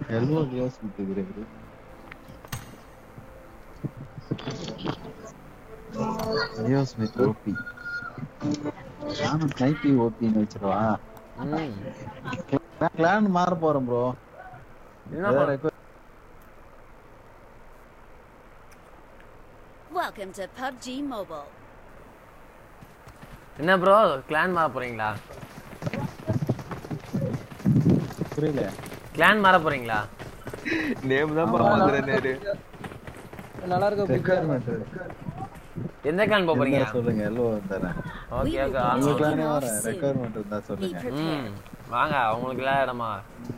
எல்வோ close விட்டுக்கிறது Leo Smith OP நானும் ஸ்னைப்பி ஓபின்னு வச்சிருவா ம் கிளான் மாற போறேன் ப்ரோ என்ன பண்ண- Welcome to PUBG Mobile. என்ன ப்ரோ கிளான் மாற போறீங்களா புரியல கிளான் மாற போறீங்களா நேம் தான் பாக்குறேன் நேரு நல்லா இருக்க ரெக்குயர்மெண்ட் எந்த கிளான் போக போறீங்க சொல்லுங்க எல்வோ தரேன் ஓகே ஓகே உங்க Taking கிளானே off வரேன் soon. ரெக்குயர்மெண்ட் இருந்தா Be சொல்லுங்க prepared. ம் வாங்க உங்களுக்கு எல்லாம் இடமா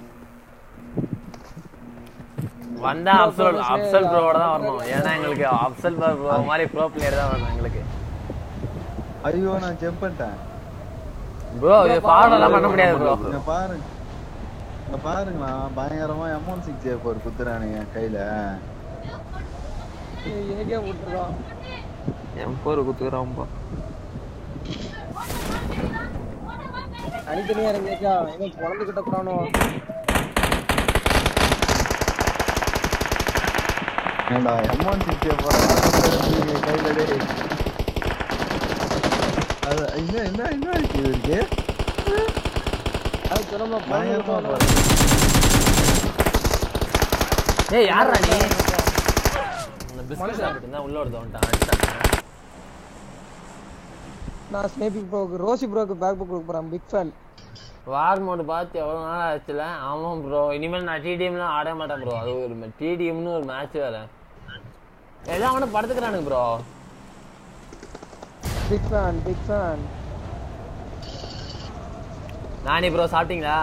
வந்தா அப்சல் அப்சல் ப்ரோவோட தான் வரணும் ஏன்னா எங்களுக்கு அப்சல் ப்ரோ மாதிரி ப்ரோ பிளேயர் தான் வரணும் எங்களுக்கு ஐயோ நான் ஜம்ப் பண்ணிட்டேன் ப்ரோ இது ஃபார்வர்ட் எல்லாம் பண்ண முடியாது ப்ரோ இங்க பாருங்க இங்க பாருங்களா பயங்கரமா எமௌண்ட் சிக்ஸ் ஜே போர் குத்துறானுங்க என் கையில எனக்கே விட்டுருக்கான் எம் போர் குத்துக்கிறான்பா தனித்தனியா இருங்கக்கா என்ன குழந்தைகிட்ட போறானோ ஏண்டா எமௌண்ட் சிக்ஸ் ஜே போறாங்க கையில டேய் அது என்ன என்ன என்ன இருக்கு இருக்கு அது திரும்ப பயங்கரமா குழந்தை பாரு ஏய் யாரா நீ இந்த பிஸ்கட் சாப்பிட்டு தான் உள்ள ஒருத்தன் வந்துட்டான் அடிச்சான் நான் ஸ்னேபிக் ப்ரோக்கு ரோசி ப்ரோக்கு பேக் புக் கொடுக்க போறேன் பிக் ஃபேன் வார் மோடு பார்த்து எவ்வளோ நாள் ஆச்சுல ஆமாம் ப்ரோ இனிமேல் நான் டிடிஎம்லாம் ஆட மாட்டேன் ப்ரோ அது ஒரு டிடிஎம்னு ஒரு மேட்ச் வேற எல்லாம் அவனை படுத்துக்கிறானுங்க bro big fan big fan Nani bro சாப்பிட்டீங்களா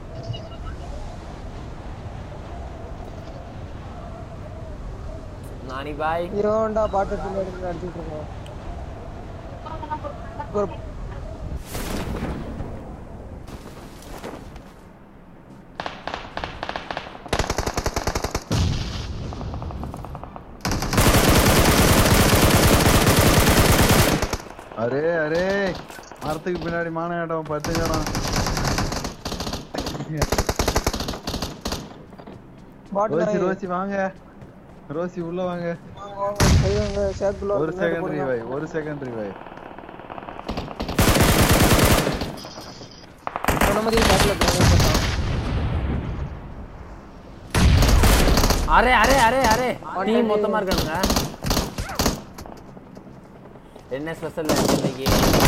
நானி பாய் ஹீரோண்டா பாட்டு பின்னாடி நடிச்சிட்டு இருக்கோம் ஒரு அரே அரே மரத்துக்கு பின்னாடி மானகட்டம் படுத்துக்கணும் பாட்டு ரோசி ரோசி வாங்க ரோசி உள்ள வாங்க செய்வாங்க சேர்க்குள்ள ஒரு செகண்ட் ரிவை ஒரு செகண்ட் ரிவை சொன்ன மாதிரி பேக்ல போட்டான் அரே அரே அரே அரே டீம் மொத்தமா இருக்கானுங்க என்ன ஸ்பெஷல் இன்னைக்கு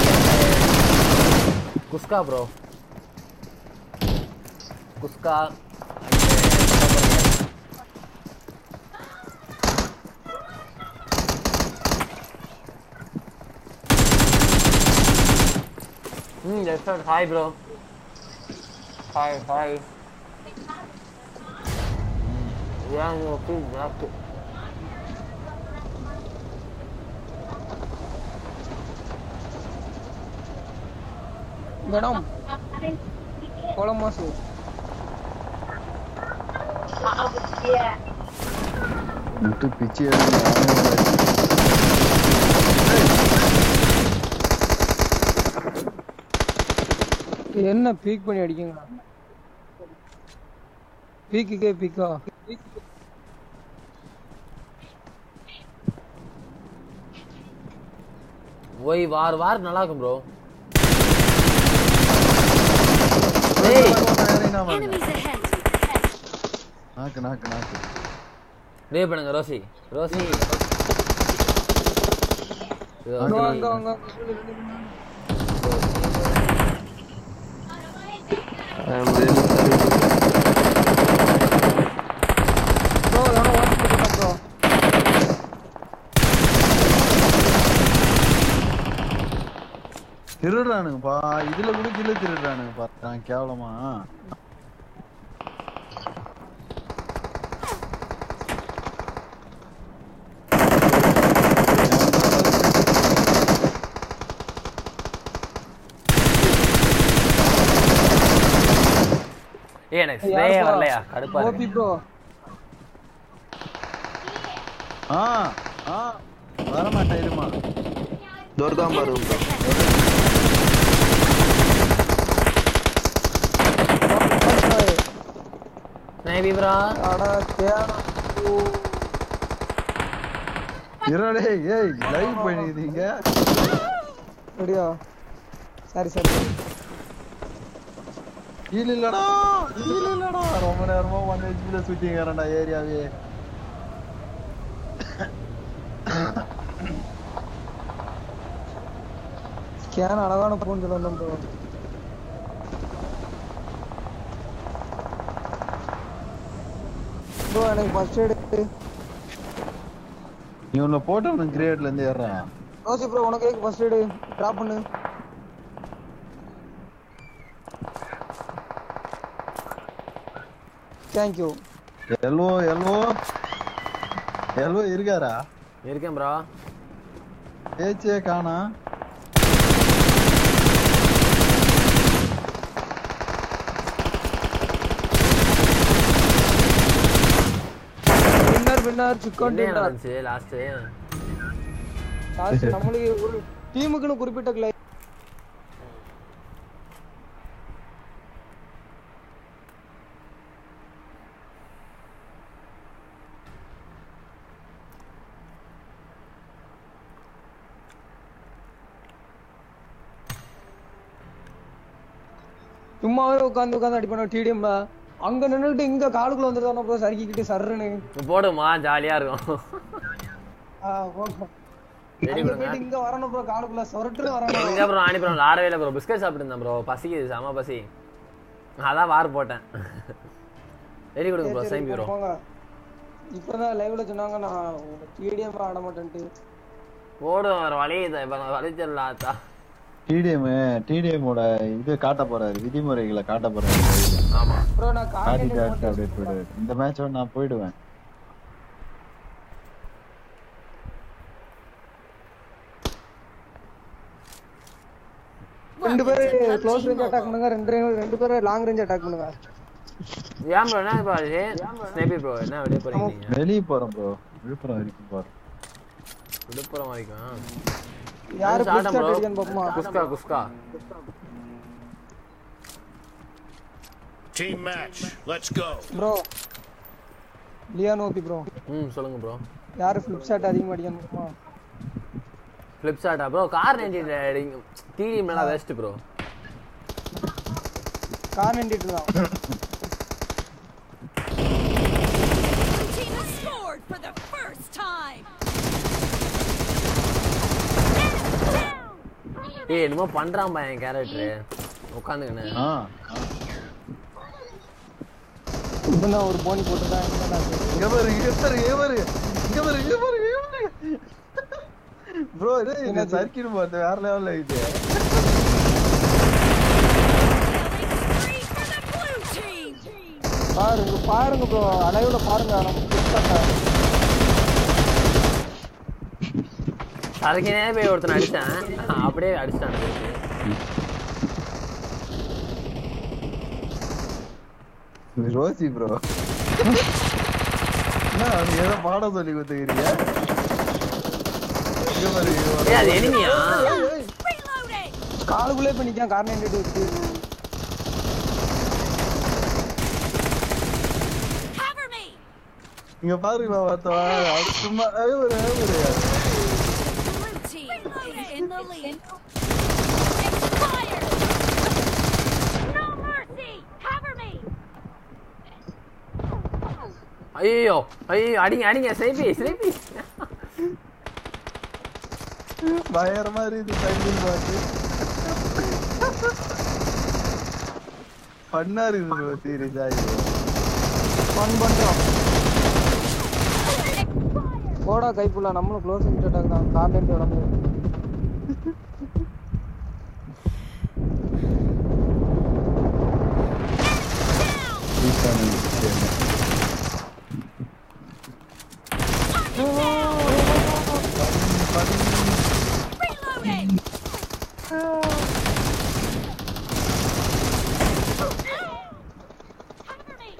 குஸ்கா ப்ரோ குஸ்கா ம் yes sir hi bro hi hi ஏன் ஓகே ஜாக்கு மேடம் கோலமாசு விட்டு பிச்சு எடுங்க என்ன பீக் பண்ணி அடிக்குங்க பீக்குக்கே பீக்கா ஓய் வார் வார் நல்லா இருக்கும் ப்ரோ டேய் Enemies ahead. நாக்கு நாக்கு நாக்கு ரே பண்ணுங்க ரோசி ரோசி அங்க அங்க அங்க ப்ரோ எவனோ ஓட்டிட்டு போட்டான் ப்ரோ திருடுறானுங்கப்பா இதுல கூட கிலோ திருடுறானுங்க பார்த்தேன் கேவலமா ஏய் எனக்கு ஸ்ப்ரே வரலையா கடுப்பா ஓபி இருக்கு ப்ரோ ஆ ஆ வரமாட்டேன் இருமா துர்காம் பாரு ஸ்னைப்பர் ஸ்னைபி ப்ரோ அடா தேடா இருடே ஏய் லைவ் பண்ணிருந்தீங்க ரெடியா சரி சரி கீழ இல்லடா கீழ இல்லடா ரொம்ப நேரமா ஒன் ஹெச்பில சுத்திங்கிறேன்டா ஏரியாவே ஸ்கேன் அழகான பூஞ்சல் வந்தோம் ப்ரோ ப்ரோ எனக்கு ஃபர்ஸ்ட் எய்டு நீ உன்னை போட்டு கிரேட்ல இருந்து ஏறான் ரோசி ப்ரோ உனக்கு ஃபர்ஸ்ட் எய்டு டிராப் பண்ணு தேங்க்யூ எல்வோ எல்வோ எல்வோ இருக்காரா இருக்கேன் ப்ரோ பேச்சே காணா வின்னர் வின்னர் சிக்கன் என்ன டின்னர் நடந்துச்சு லாஸ்ட் லாஸ்ட் நம்மளுக்கு ஒரு டீமுக்குன்னு குறிப்பிட்ட கிளை சும்மாவே உட்காந்து உட்காந்து அடிப்போம் டிடிஎம்ல அங்க நின்னுட்டு இங்க காலுக்குள்ள வந்துருதானே ப்ரோ சறுக்கிக்கிட்டு சர்ருன்னு போடுமா ஜாலியா இருக்கும் ஆ, போங்க. ரெடி அங்க கொடுங்க போயிட்டு இங்க வரணும் ப்ரோ காலுக்குள்ள சொரட்டு வரணும் எங்க ப்ரோ ஆனி ப்ரோ ஆடவே இல்லை ப்ரோ பிஸ்கட் சாப்பிட்டு ப்ரோ பசிக்குது செம பசி அதான் வார் போட்டேன் ரெடி கொடுங்க ப்ரோ சரி, சைன் சரி, ப்ரோ போங்க இப்பதான் லைவ்ல சொன்னாங்க நான் டிடிஎம் ஆட மாட்டேன்ட்டு போடும் வேற வழி இதை இப்போ வழி தெரியல ஆத்தா டிடிஎம் டிடிஎம்மோட இது காட்ட போறாரு விதிமுறைகளை காட்ட போறாரு ஆமா ப்ரோ நான் காட்டி கான்டென்ட் காட்டு அப்படியே போயிடுவாரு இந்த மேட்சோட நான் போயிடுவேன் ரெண்டு பேரு Welcome to close PUBG range attack Mobile. பண்ணுங்க ரெண்டு ரெண்டு- ரெண்டு பேரு லாங் ரேஞ்ச் அட்டாக் பண்ணுங்க ஏன் ப்ரோ என்ன ப்ரோ அது ஸ்னேபி ப்ரோ என்ன வெளியே போறீங்க நீங்க வெளியே போறோம் ப்ரோ விழுப்புரம் வரைக்கும் போறோம் விழுப்புரம் வரைக்கும் யாரு ஆட்டம் புஷ் ப்ரோ அடிக்கன்னு பாப்போமா குஸ்கா குஸ்கா Team match. Let's go. Bro Lian OP bro ம் சொல்லுங்க ப்ரோ யாரு ஃபிளிப் ஷாட் அதிகமா அடிக்கன்னு பாப்போமா ஃபிளிப்சார்ட்டா ப்ரோ கார் நைன்டி டிடி மேலாம் வேஸ்ட் ப்ரோ கார் நின்றுட்டு தான் Blue team has scored for the first time. Enemy down. ஏய் என்னமோ பண்றான் பா என் கேரக்டர் உட்காந்துக்கினு ஆ இப்பதான் ஒரு போனி போட்டுதான் இங்க பாரு இங்க பாரு இங்க பாரு இங்க பாரு இங்க பாரு இங்க பாரு ப்ரோ இது இந்த சர்க்கிட் போறது வேற லெவல்ல இது Killing spree for the blue team. பாருங்க பாருங்க ப்ரோ அலைவுல பாருங்க நம்ம புஷ் பண்ண சரக்கினே போய் ஒருத்தன் அடிச்சான் அப்படியே அடிச்சான் எனக்கு. ரோசி ப்ரோ என்ன அவனுக்கு ஏதோ பாடம் சொல்லி கொடுத்துக்கிறீங்க இங்க பாரு இங்க பாரு. ஏய் அது எனிமியா Reloading. காலுக்குள்ளே போய் நிக்கான் கார் நின்றுட்டு வச்சு Cover me. இங்க பாருங்களா ஒருத்தவன் அது சும்மா ஏய் ஒரு ஏய் ஒரு Blue team is in the lead. Expired. No mercy. Cover me. ஐயோ ஐயோ அடிங்க அடிங்க சிலைப்பி சிலைப்பி பயங்கரமா இருக்குது டைமிங் பார்த்து பண்ணா இருக்குது ப்ரோ சீரியஸா இது ஃபன் பண்றோம் போடா கைப்புள்ள நம்மளும் க்ளோஸ் அட்டாக் தான் கார் நின்று உடம்பு ஈஸான விஷயம் Reloading. Cover me.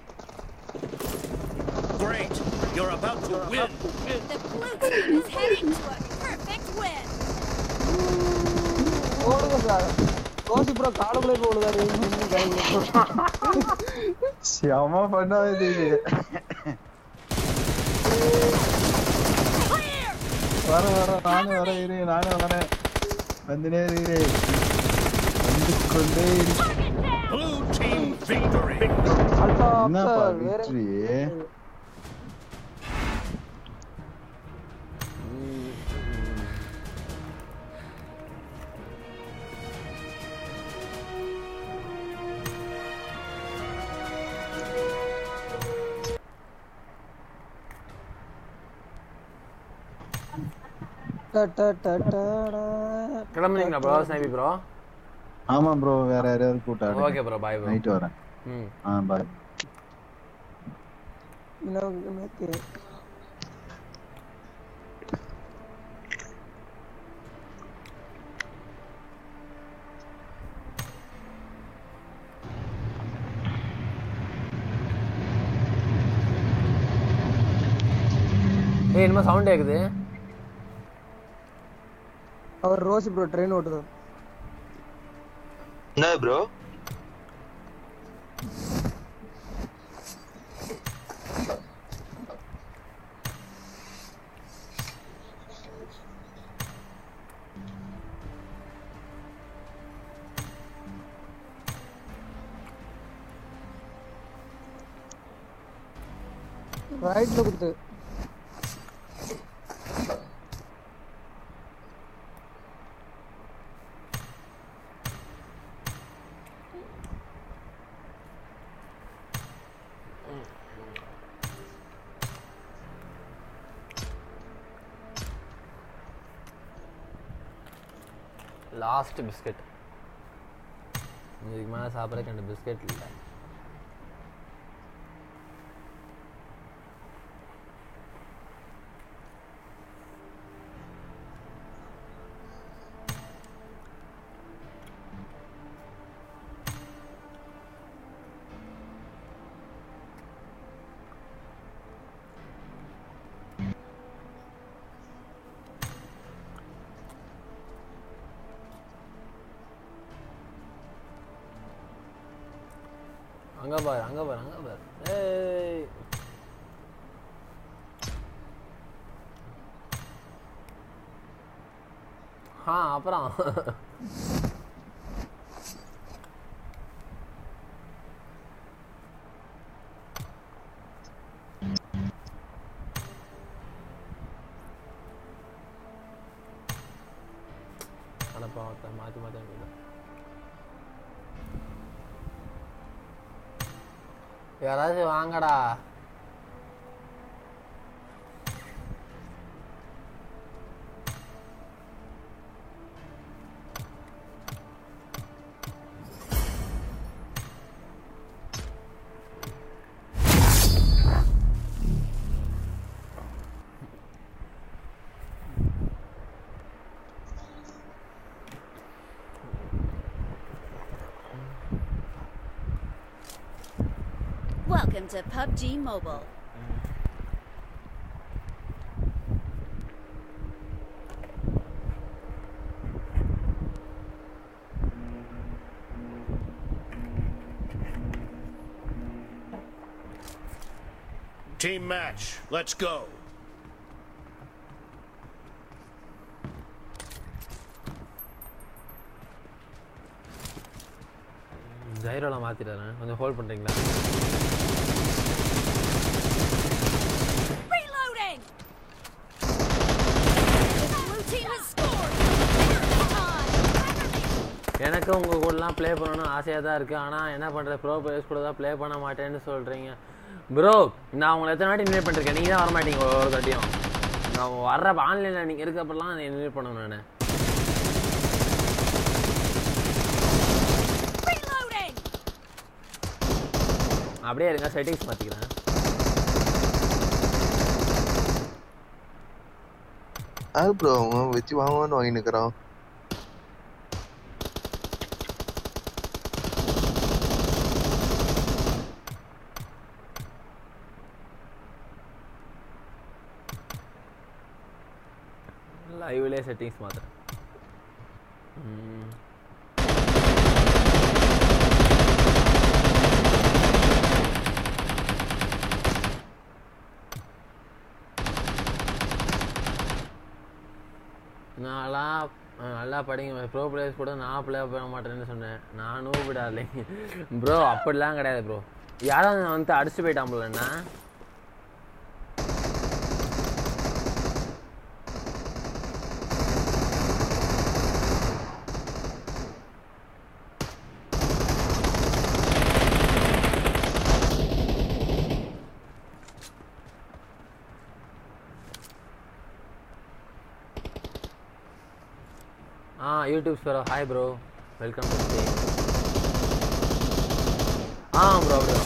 Great. You're about to win. The blue team is heading to a perfect win. ஓடுங்க சார் ரோசி ப்ரோ காலுக்குள்ளே போய் விழுதாரு செம பண்ணாவே தெரியுது வர வர நானும் வர இரு நானும் வரேன் வந்துனே இரு வந்து கொண்டே இரு Blue team victory. அல்பா என்னப்பா அப்ப வேற விக்டரி ட ட ட ட ட. கிளம்புறீங்களா ப்ரோ ஸ்னைபி ப்ரோ ஆமா ப்ரோ வேற யாரையாவது கூட்டாடு okay bro bye bro night வரேன் ம் ஆ பாய் இன்னும் மேற்கு. ஏய் என்னமோ சவுண்ட் கேக்குது அவர் ரோஸ் ப்ரோ ட்ரெயின் ஓட்டுதார் என்ன ப்ரோ ரைட்ல கொடுத்து லாஸ்ட் பிஸ்கட் இதுக்கு மேலே சாப்பிட்றதுக்கு ரெண்டு பிஸ்கட் இல்லை அங்க பாரு அங்க பாரு அங்க பாரு ஏய் ஆ அப்புறம் அடப்பா மாற்றி மாற்றி அனுப்பிடுறேன் யாராச்சும் வாங்கடா Welcome to PUBG Mobile. Team match. Let's go. ஜைரோல மாத்திடுறேன் கொஞ்சம் ஹோல்ட் பண்றீங்களா Reloading! The blue team has scored for the first time. எனக்கு உங்க கூடலாம் ப்ளே பண்ணணும்னு ஆசையா தான் இருக்கு ஆனா என்ன பண்றது ப்ரோ பிளேயர்ஸ் கூட தான் ப்ளே பண்ண மாட்டேன்னு சொல்றீங்க ப்ரோ நான் உங்களை எத்தனை வாட்டி இன்வைட் பண்ணிருக்கேன் நீங்க தான் வர மாட்டீங்க ஒரு தாட்டியும் நான் வர்ற ஆன்லைன்ல நீங்க இருக்கப்பெல்லாம் இன்வைட் பண்ணணும் நான் Reloading! அப்படியே இருங்க செட்டிங்ஸ் மாத்திக்கிறேன் அது ப்ரோ அவன் வச்சு வாங்குவான்னு வாங்கி நிக்கிறான் லைவ்லேயே செட்டிங்ஸ் மாத்துறேன் ம். நல்லா படிங்க ப்ரோ பிளேயர்ஸ் கூட நான் ப்ளே பண்ண மாட்டேன்னு சொன்னேன் நானும் விடாதீங்க ப்ரோ அப்படிலாம் கிடையாது ப்ரோ யாராவது வந்து அடிச்சுட்டு போயிட்டான் போல என்ன ஆ யூடியூப் ஸ்பெரோ hi bro welcome to stay ஆ bro bro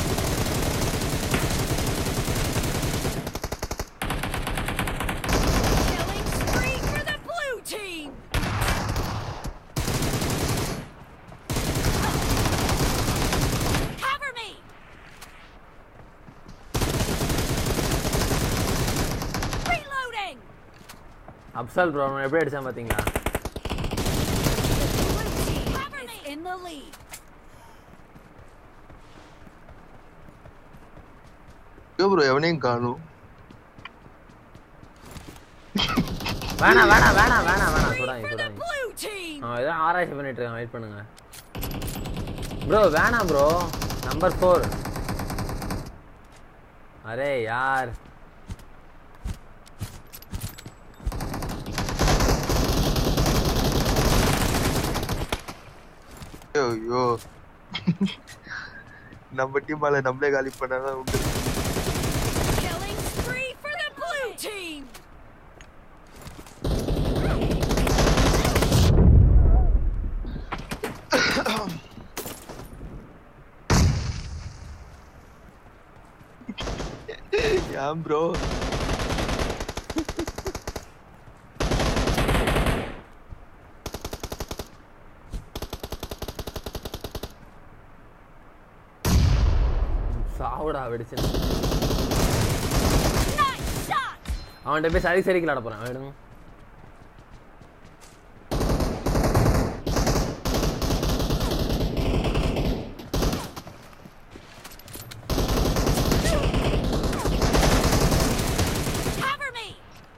Killing spree for the blue team. Cover me. Reloading. Afzal bro எப்படி அடிச்சான் பார்த்தீங்களா Blue team is in the lead. ஐயோ ப்ரோ எவனையும் காணும் வேணாம் வேணாம் வேணாம் வேணாம் வேணாம் Spree சுடாங்க for the சுடாங்க blue team. அவன் ஏதோ ஆராய்ச்சி பண்ணிட்டு இருக்கான் வெயிட் பண்ணுங்க ப்ரோ வேணாம் ப்ரோ நம்பர் ஃபோர் அரே யார் ஐயோ நம்ம டீம் ஆள நம்மளே காலி பண்ணாதான் உண்டு Killing spree for the blue team. ஏன் ப்ரோ சாவுடா வெடிச்சு Nice shot. அவன்கிட்ட போய் சரி சரிக்கு விளாட போறான் வேணும் Cover me.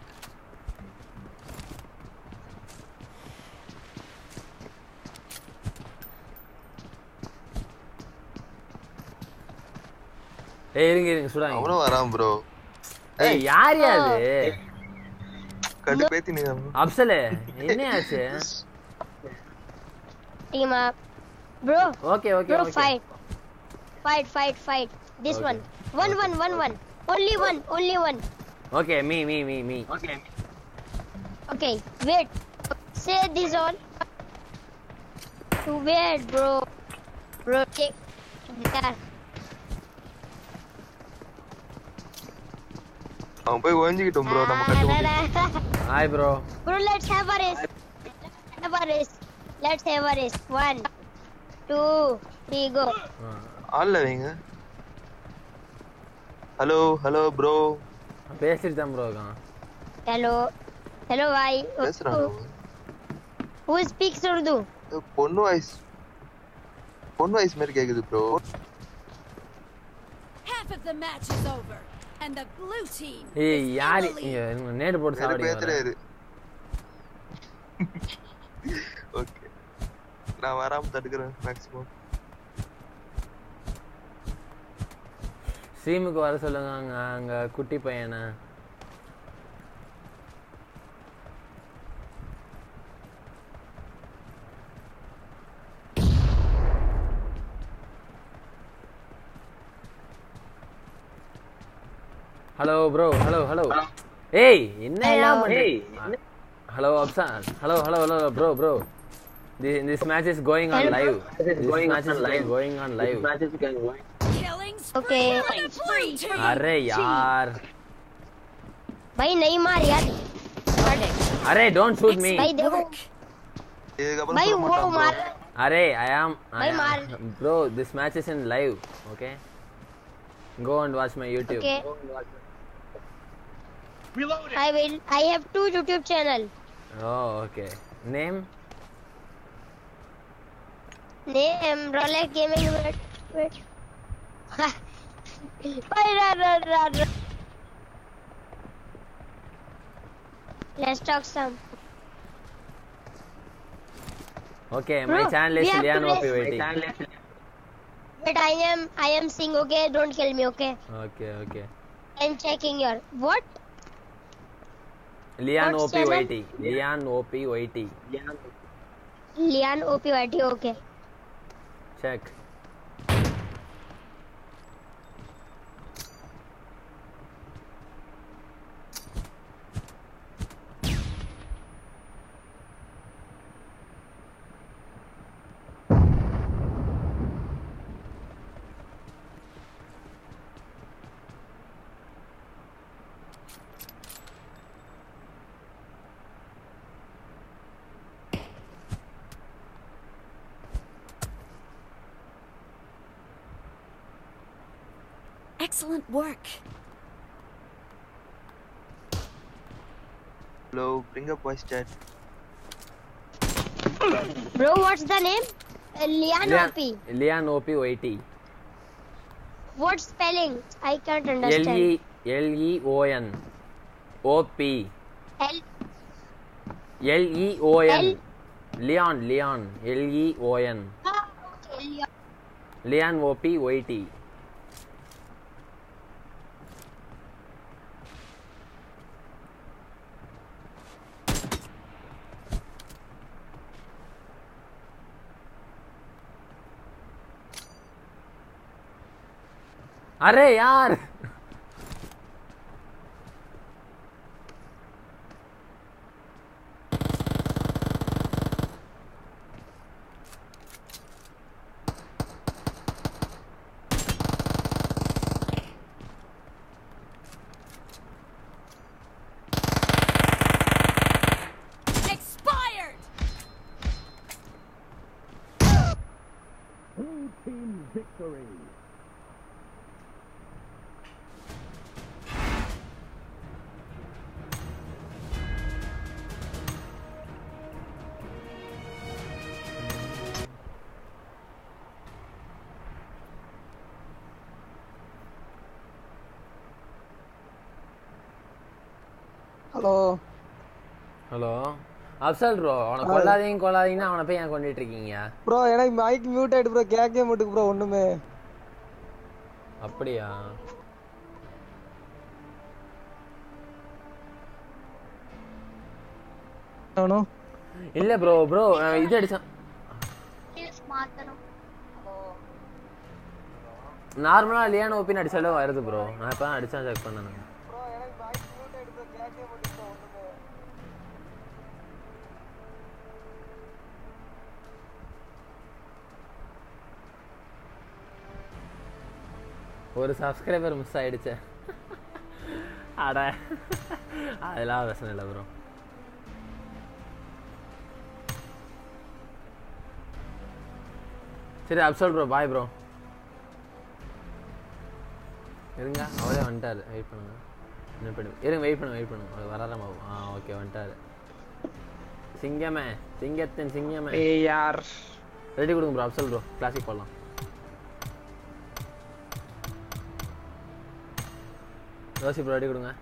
ஏய் இருங்க இருங்க சுடாங்க அவனும் வரான் ப்ரோ ஏய் யார் அது கண்டு பேத்தி நீ அப்சலே என்ன ஆச்சு Team up. Bro, okay okay bro, okay fight. Fight, fight, fight. This Okay. one. One, one, one, one. Only one, only one. Okay me me me me Okay, wait. Say this all. Wait, bro. Bro, take. There. அவன் போய் ஒழிஞ்சுக்கிட்டோம் bro நம்ம Ah, கண்டு da, முடியும் da. Hi bro Bro, let's have a race. Let's have a race. Let's have a race. One, two, three, go. ஆள்ல வைங்க hello hello bro பேசிட்டு தான் ப்ரோ இருக்கான் Hello. Hello, bhai. பேசுறான் Who, who speaks Urdu? பொண்ணு voice பொண்ணு voice மாதிரி கேக்குது bro Half of the match is over, and the blue team ஏய் is in யாரு the lead. இங்க நேடு போட்டு வேற சாவடிங்க பேத்துறாரு ஓகே நான் வராம தடுக்கிறேன் மேக்ஸிமம் ஸ்ட்ரீமுக்கு வர சொல்லுங்க அங்க அங்க குட்டி பையனை ஹலோ ப்ரோ ஹலோ ஹலோ ஏய் என்னையா Hello. Hello Afzal hello hello hello bro bro this match is going on live this match is going on live Killing spree Okay. for the blue team. अरे यार भाई नहीं मार यार अरे डोंट शूट मी भाई देखो இதுக்கப்புறம் भाई சொல்ல वो மாட்டான் bro. मार अरे आई एम भाई मार bro this match is in live okay go and watch my youtube okay I will I have two YouTube channel oh okay name name Rolex Gaming wait wait भाई run run run run let's talk some okay my Bro, channel we is have to Lian OP race. Waiting But I am I am seeing okay, don't kill me, okay? Okay okay I'm checking your what? Lian What's OP channel? YT Lian OP YT Lian OPYT, okay. Check Excellent work. Hello, bring up voice chat. Bro, what's the name? Uh, Lian OP. Lian OP YT What spelling? I can't L E understand. L E O N OP L L E O N L- Lian Lian L E O N ah, okay, Lian. Lian OP YT अरे यार Expired! Hello hello Afzal bro அவனை கொல்லாதீங்க கொல்லாதீங்கன்னா அவனை போய் ஏன் கொண்டுட்டு இருக்கீங்க bro எனக்கு மைக் மியூட் ஆயிட்டு ப்ரோ கேட்கவே மாட்டுக்கு ப்ரோ ஒண்ணுமே அப்படியா நானும் இல்ல ப்ரோ ப்ரோ இது அடிச்சான் நார்மலா லியான் ஓபின் அடிச்சாலே வருது ப்ரோ நான் இப்போ அடிச்சா செக் பண்ணேன் ப்ரோ எனக்கு மைக் மியூட் ஆயிட்டு ப்ரோ கேட்கவே மாட்டுக்கு ப்ரோ ஒண்ணுமே ஒரு சப்ஸ்கிரைபர் மிஸ் ஆயிடுச்சு அட அதெல்லாம் பிரச்சனை இல்லை ப்ரோ சரி அப்சல் ப்ரோ பாய் ப்ரோ இருங்க அவரே வந்துட்டாரு வெயிட் பண்ணுங்க என்ன பண்ணு இருங்க வெயிட் பண்ணுங்க வெயிட் பண்ணுங்க அவர் வராத ஆ ஓகே வந்துட்டாரு சிங்கமே சிங்கத்தின் சிங்கமே ஏய் யார் ரெடி கொடுங்க ப்ரோ அப்சல் ப்ரோ கிளாசிக் போடலாம் ரோசி ப்ரோ ரெடி கொடுங்க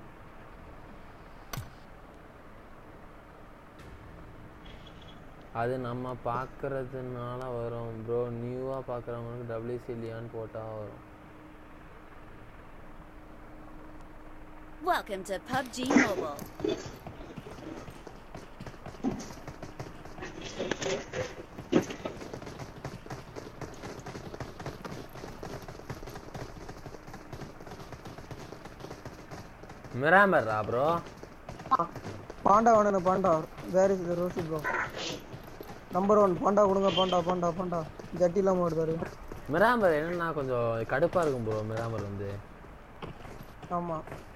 அது நம்ம பார்க்கறதுனால வரும் ப்ரோ நியூவாக பார்க்குறவங்களுக்கு டபிள்யூசி இல்லையான்னு போட்டால் வரும் Welcome to PUBG Mobile. மிராமர்ரா ப்ரோ பாண்டா வேணும் panda where is the Rosie bro number one panda கொடுங்க பாண்டா பாண்டா பாண்டா ஜட்டி இல்லாம வருதாரு மிராமர் என்னன்னா கொஞ்சம் கடுப்பாக இருக்கும் ப்ரோ மிராமர் வந்து ஆமா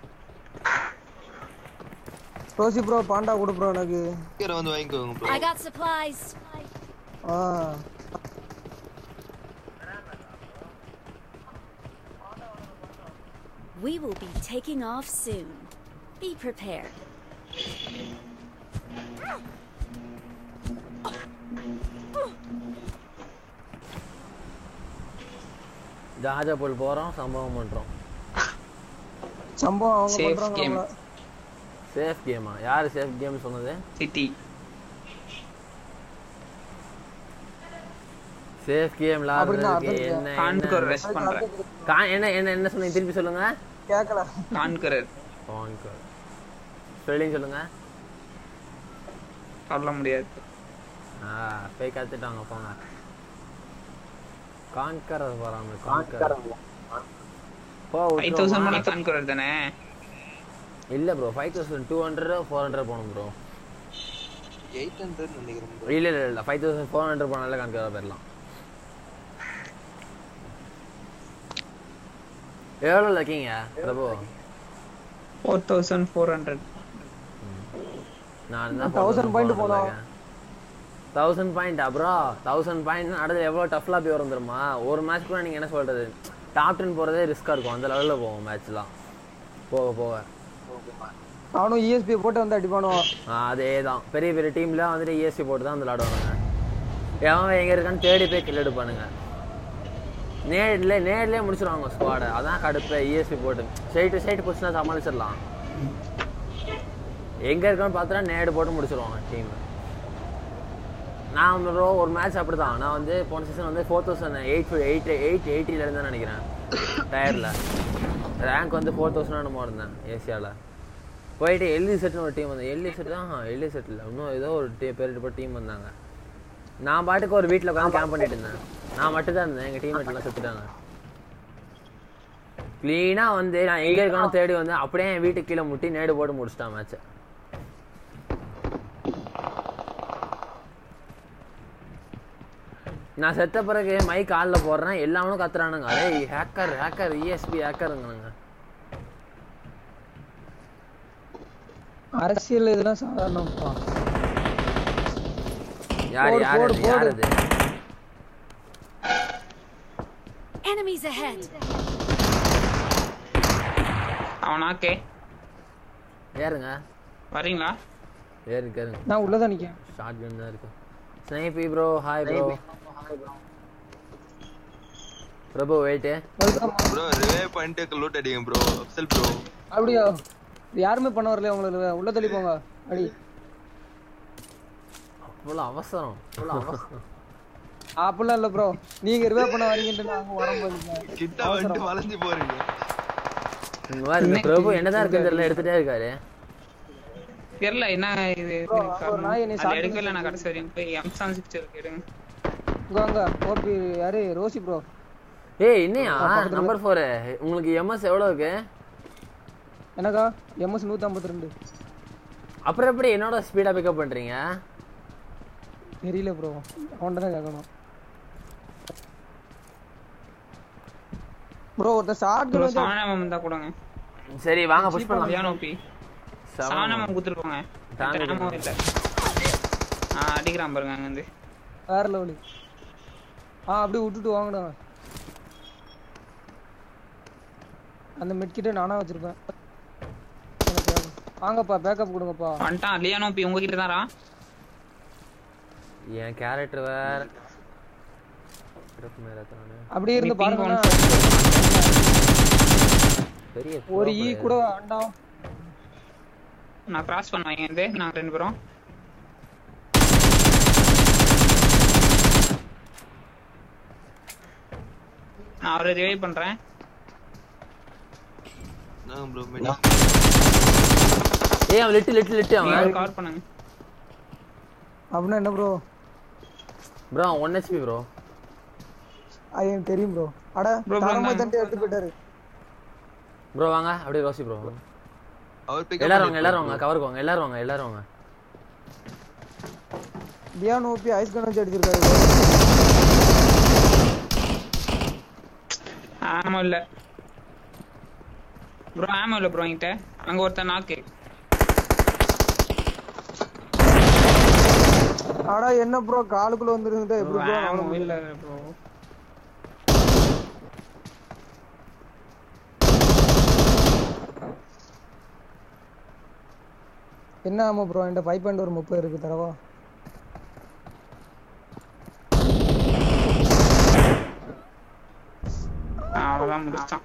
ரோசி ப்ரோ பாண்டா கொடு ப்ரோ எனக்கு கீரை வந்து வாங்கிக்கோங்க ப்ரோ I got supplies. ஆ We will be taking off soon. Be prepared. ஜாஜபுல் போகிறோம் சம்பவம் பண்ணுறோம் சம்பவம் அவங்க Safe பண்றாங்க game. நம்மள. சேஃப் கேமா யார் சேஃப் கேம் சொன்னது சிட்டி சேஃப் கேம் அப்படின்னா விளாடுறதுக்கு அர்த்தம் என்ன கான்கர் என்ன ரெஸ்ட் பண்றேன் கா- என்ன என்ன என்ன சொன்னீங்க திருப்பி சொல்லுங்க கேட்கல கான்கரர் கான்கர் ஸ்பெல்லிங் சொல்லுங்க சொல்ல முடியாது ஆ போய் கத்துட்டாங்க போங்க கான்கர் போறாங்க கான்கர் போ ஃபைவ் தௌசண்ட் விட்டுருவோமா? பண்ணா கான்கரர் தானே இல்ல bro five thousand two hundred four hundred போகணும் ப்ரோ எயிட் ஹண்ட்ரட் நினைக்கிறேன் bro. இல்ல இல்ல இல்ல ஃபைவ் தௌசண்ட் ஃபோர் ஹண்ட்ரட் போனாலே கான்கர் போயிடலாம் எவ்வளோ இருக்கீங்க Prabhu four thousand four hundred நான் தான் 1000 point போனோம். தௌசண்ட் பாயிண்ட் அப்புறம் தௌசண்ட் பாயிண்ட் அடுத்து எவ்வளோ டஃப்லாம் போய் வரும் தெரியுமா ஒரு மேட்ச் கூட நீங்கள் என்ன சொல்றது டாப் டென் போகிறதே ரிஸ்க்காக இருக்கும் அந்த லெவலில் போகும் மேட்ச்லாம் போக போக அவனும் இஎஸ்பி போட்டு வந்து அடிப்பானோ அதே தான் பெரிய பெரிய டீம்ல வந்துட்டு இஎஸ்சி போட்டு தான் வந்து விளாடுவானுங்க எவன் எங்கே இருக்கான்னு தேடி போய் கில் எடுப்பானுங்க நேரில் நேர்லேயே முடிச்சிருவாங்க ஸ்குவாடை அதான் கடுப்பு இஎஸ்பி போட்டு ஸ்ட்ரைட்டு ஸ்ட்ரைட் போச்சுன்னா சமாளிச்சிடலாம் எங்கே இருக்கான்னு பார்த்தா நேடு போட்டு முடிச்சிருவாங்க டீம் நான் ப்ரோ ஒரு மேட்ச் அப்படி தான் நான் வந்து போன சீசன் வந்து four thousand eight eight eight எயிட்டியில் இருந்தேன் நினைக்கிறேன் டயரில் ரேங்க் வந்து ஃபோர் தௌசண்ட் என்னமோ இருந்தேன் ஏசியாவில் போயிட்டு எல்இ செட்னு ஒரு டீம் வந்தேன் எல்இ செட் தான் எல்இ செட்டில் இன்னும் ஏதோ ஒரு டீ பேர் இப்போ டீம் வந்தாங்க நான் பாட்டுக்கு ஒரு வீட்டில் உட்காந்து கேம்ப் பண்ணிட்டு இருந்தேன் நான் மட்டும் தான் இருந்தேன் எங்கள் டீம்மேட் எல்லாம் செத்துட்டாங்க க்ளீனாக வந்து நான் எங்கே இருக்கானோ தேடி வந்து அப்படியே என் வீட்டுக்கு கீழே முட்டி நேடு போட்டு முடிச்சிட்டான் மேட்ச்சை நான் செத்த பிறகு மைக் காலில் போடுறேன் எல்லாமே கத்துறானுங்க அதே ஹேக்கர் ஹேக்கர் இஎஸ்பி ஹேக்கருங்க அரசியல் இதெல்லாம் சாதாரணம்ப்பா யார் போடு, யார் போடு, அது யார் போடு. அது Enemies ahead. அவனாக்கே ஏறுங்க வரீங்களா ஏறுங்க ஏறுங்க நான் உள்ளதான் நிக்கேன் ஷார்ட் கன் தான் இருக்கு ஸ்னைப்பி bro hi bro Prabhu wait welcome bro revive பண்ணிட்டு loot அடிங்க bro அப்சல் bro அப்படியா யாருமே பண்ண வரலையா உங்களுக்கு உள்ள தள்ளி போங்க அடி அவ்வளோ அவசரம் அவ்வளோ அவசரம் அப்படிலாம் இல்ல ப்ரோ நீங்க ரிவே பண்ண வரீங்கன்ட்டு நாங்க வரோம் போதுங்க கிட்ட வந்துட்டு வளைஞ்சு போறீங்க இங்க பாரு, இந்த பிரபு என்னதான் இருக்குன்னு தெரியல எடுத்துட்டே இருக்காரு தெரியல என்ன இது Bro, ஒரு நாய் என்னை அது சாப்பிட்டு எடுக்கல நான் கடைசி வரையும் போய் எம்சான் சிக்ஸ் இருக்கு எடுங்க இங்க வாங்க ஓபி யாரு ரோசி ப்ரோ ஏய் என்னையா நம்பர் ஃபோர் உங்களுக்கு எம்எஸ் எவ்வளோ இருக்கு எனக்கா எம்எஸ் நூத்தி ஐம்பத்தி ரெண்டு அப்புறம் எப்படி என்னோட ஸ்பீடா பிக்கப் பண்றீங்க தெரியல ப்ரோ அவன்கிட்ட தான் கேட்கணும் ப்ரோ ஒருத்தர் ஷார்ட் ப்ரோ கன் சாணம் இருந்தா கொடுங்க சரி வாங்க புஷ் பண்ணலாம் யானோப்பி சாணம் கொடுத்துருப்பாங்க தாங்க ஆமாம் இல்ல ஆ அடிக்கிறான் பாருங்க அங்க இருந்து வேற லெவலு ஆ அப்படியே விட்டுட்டு வாங்கடா அந்த மெட்கிட்ட நானா வச்சிருப்பேன் எனக்கு வேணும். வாங்கப்பா பேக்கப் கொடுங்கப்பா வந்துட்டான் லியானோப்பி உங்ககிட்ட தான்டா என் கேரக்டர் வேற சிறப்பு மேலத்தானே. அப்படியே இருந்து Meeting பாருங்க பெரிய ஒரு pro ஈ player. கூட வேண்டாம் நான் கிராஸ் பண்ணுவேன் இருந்து நாங்க ரெண்டு பேரும் நான் அவரை ரிவைவ் பண்றேன் நான் bro ஏய் அவன் லிட்டு லிட்டு லிட்டு அவன் கவர் பண்ணுங்க அப்படின்னா என்ன bro bro one HP bro அது எனக்கு தெரியும் ப்ரோ அட Bro, bro, தரமா நான்- தட்டி எடுத்து போயிட்டாரு ப்ரோ வாங்க அப்படியே ரோசி ப்ரோ அவர் pick up எல்லாரும் வாங்க பண்ணிருப்பாரு எல்லாரும் bro. வாங்க கவருக்கு வாங்க எல்லாரும் வாங்க எல்லாரும் வாங்க தியான் ஓபி ஐஸ் கன் வச்சு அடிச்சிருக்காரு ஆமா இல்ல ப்ரோ ஆமா இல்ல ப்ரோ என்கிட்ட அங்க ஒருத்தன் நாக்கு அட என்ன ப்ரோ காலுக்குள்ள வந்துருந்தா எப்படி ப்ரோ ஆமா இல்ல ப்ரோ என்ன ஆமா ப்ரோ என்கிட்ட ஃபைவ் பாயிண்ட் ஒரு முப்பது இருக்கு தரவா அவ்வளவுதான் முடிச்சான்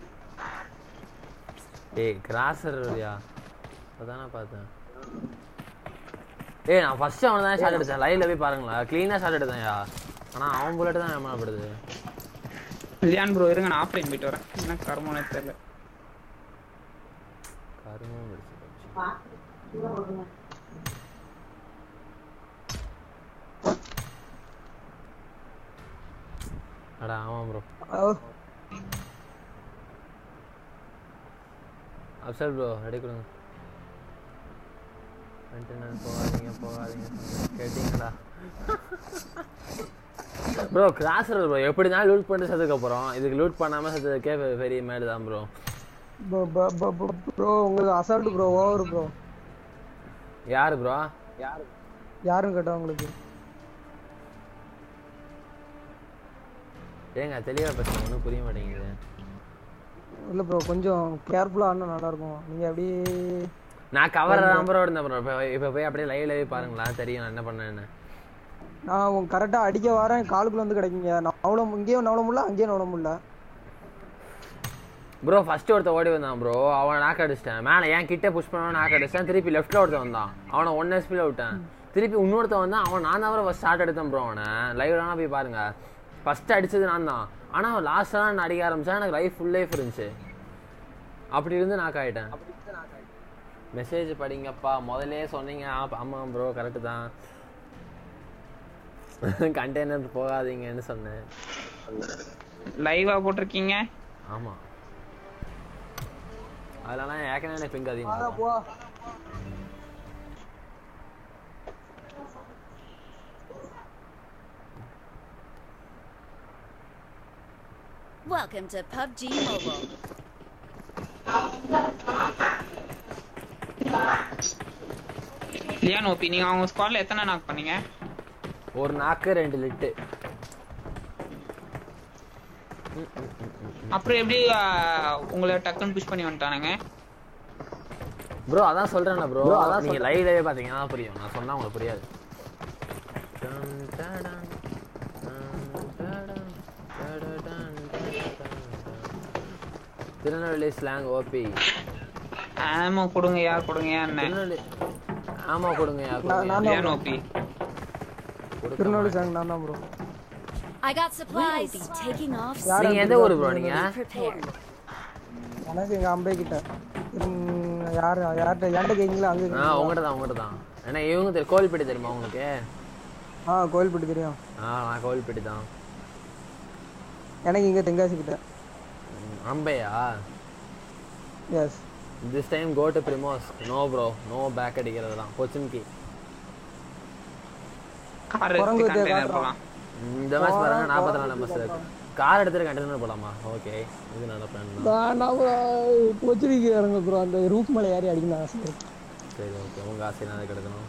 ஏய் கிராசர் வரியா அதானே பார்த்தேன் ஏய் நான் ஃபர்ஸ்ட் அவனை தான் ஷாட் எடுத்தேன் லைவ்ல போய் பாருங்களா க்ளீனா ஷாட் எடுத்தேன்யா ஆனா அவன் புல்லட் தான் ஏமாப்படுது லியான் ப்ரோ இருங்க நான் ஆஃப்லைன் போயிட்டு வரேன் என்ன கர்மனே தெரியல கருமம் பிடிச்சு போச்சு. அட ஆமா ப்ரோ அப்சல் ப்ரோ ரெடி கொடுங்க கண்டெய்னர் போகாதீங்க போகாதீங்க கேட்டீங்களா ப்ரோ கிராசர் ப்ரோ எப்படி தான் லூட் பண்ணிட்டு செத்ததுக்கு அப்புறம் இதுக்கு லூட் பண்ணாம செத்ததுக்கே பெ- பெரிய மேடு தான் ப்ரோ ப்ரோ உங்களுக்கு அசால்ட் ப்ரோ ஓவர் ப்ரோ யாரு ப்ரோ யாரும் கேட்டா உங்களுக்கு ஏங்க தெளிவா பேசுங்க ஒன்றும் புரிய மாட்டேங்குது இல்ல ப்ரோ கொஞ்சம் கேர்ஃபுல்லா ஆனா நல்லா இருக்கும் நீங்க அப்படியே நான் கவர் தான் ப்ரோ இருந்தேன் ப்ரோ இப்போ இப்போ போய் அப்படியே லைவ்லவே பாருங்களேன் தெரியும் நான் என்ன பண்ணேன்னு நான் கரெக்டா அடிக்க வரேன் காலுக்குள்ள வந்து கிடைக்குங்க நான் அவ்வளோ இங்கேயும் நவள முடியல அங்கேயும் நவள முடியல ப்ரோ ஃபர்ஸ்ட் ஒருத்த ஓடி வந்தான் ப்ரோ அவனை நாக் அடிச்சிட்டேன் மேலே என் கிட்ட புஷ் பண்ணவன் நாக் அடிச்சிட்டேன் திருப்பி லெஃப்ட்ல ஒருத்தன் வந்தான் அவனை ஒன் எஸ்பியில் விட்டேன் திருப்பி இன்னொருத்தன் வந்தான் அவன் நான் தான் ஃபர்ஸ்ட் ஸ்டார்ட் எடுத்தேன் ப்ரோ அவனை லைவ்லாம் போய் பாருங்க ஃபர்ஸ்ட் அடிச்சது நான் தான் ஆனால் அவன் லாஸ்ட்டாக நான் அடிக்க ஆரம்பிச்சா எனக்கு லைஃப் ஃபுல் லைஃப் இருந்துச்சு அப்படி இருந்து நாக் ஆயிட்டேன் மெசேஜ் படிங்கப்பா முதல்லே சொன்னீங்க ஆ- ஆமா ப்ரோ கரெக்டு தான் கண்டெய்னர் போகாதீங்கன்னு சொன்னேன் லைவா போட்டிருக்கீங்க ஆமா அதெல்லாம் ஏற்கனவே எனக்கு பிங்க் அதிகமாக வாடா, இருக்கும். போ Welcome to PUBG Mobile. Lian OP நீங்க அவங்க ஸ்குவாட்ல எத்தனை நாக் பண்ணீங்க ஒரு நாக்கு ரெண்டு லிட்டு அப்புறம் எப்படி ஆ, உங்களை டக்குன்னு புஷ் பண்ணி வந்துட்டானுங்க ப்ரோ அதான் சொல்றேன்ல ப்ரோ அதான் நீங்க லைவ்லவே பாத்தீங்கன்னா தான் புரியும் நான் சொன்னா உங்களுக்கு புரியாது டன் டடன், டன் டடன், டடடன், டடடன். திருநெல்வேலி ஸ்லாங் ஓபி ஆமா கொடுங்க யார் கொடுங்க என்ன திருநெல்வேலி ஆமா கொடுங்க யா, நான் கொடுங்க நான் லியான் தான் ஓபி கொடுக்க திருநெல்வேலி மாட்டேன். சாங் நான் தான் bro I got supplies. We'll be taking off யார் நீங்க soon. எந்த ஊரு ப்ரோ நீங்க Be prepared. எனக்கு எங்க அம்பே கிட்ட ம், யாரு யார்கிட்ட என்கிட்ட கேக்கீங்களா அங்க ஆ கேக்கீங்களா? உங்கள்கிட்ட தான் உங்கள்கிட்ட தான் ஏன்னா இவங்க தெரி- கோவில்பேட்டை தெரியுமா உங்களுக்கு ஆ கோயில்பட்டி தெரியும் ஆ நான் கோவில்பேட்டை தான் எனக்கு இங்க தென்காசி கிட்ட ம், அம்பையா yes this time go to பிரிமோஸ் நோ ப்ரோ நோ பேக் அடிக்கிறதுலாம் கொச்சின்கி கார் குரங்கு எடுத்து வித்தியா கண்டெய்னர் காட்டுறான். போலாம் இந்த மேட்ச் பாருங்க போறோம், நாற்பத்தி போறோம், நாலு பஸ் இருக்கு போறோம். கார் எடுத்துட்டு கண்டெய்னர் போலாமா ஓகே இது நல்ல பிளான் தான் நான் கொச்சிரிக்கு இறங்க ப்ரோ அந்த ரூப் மேலே ஏறி அடிக்கணும் ஆசை இருக்கு. சரி ஓகே உங்க ஆசை நான் கிடைக்கணும்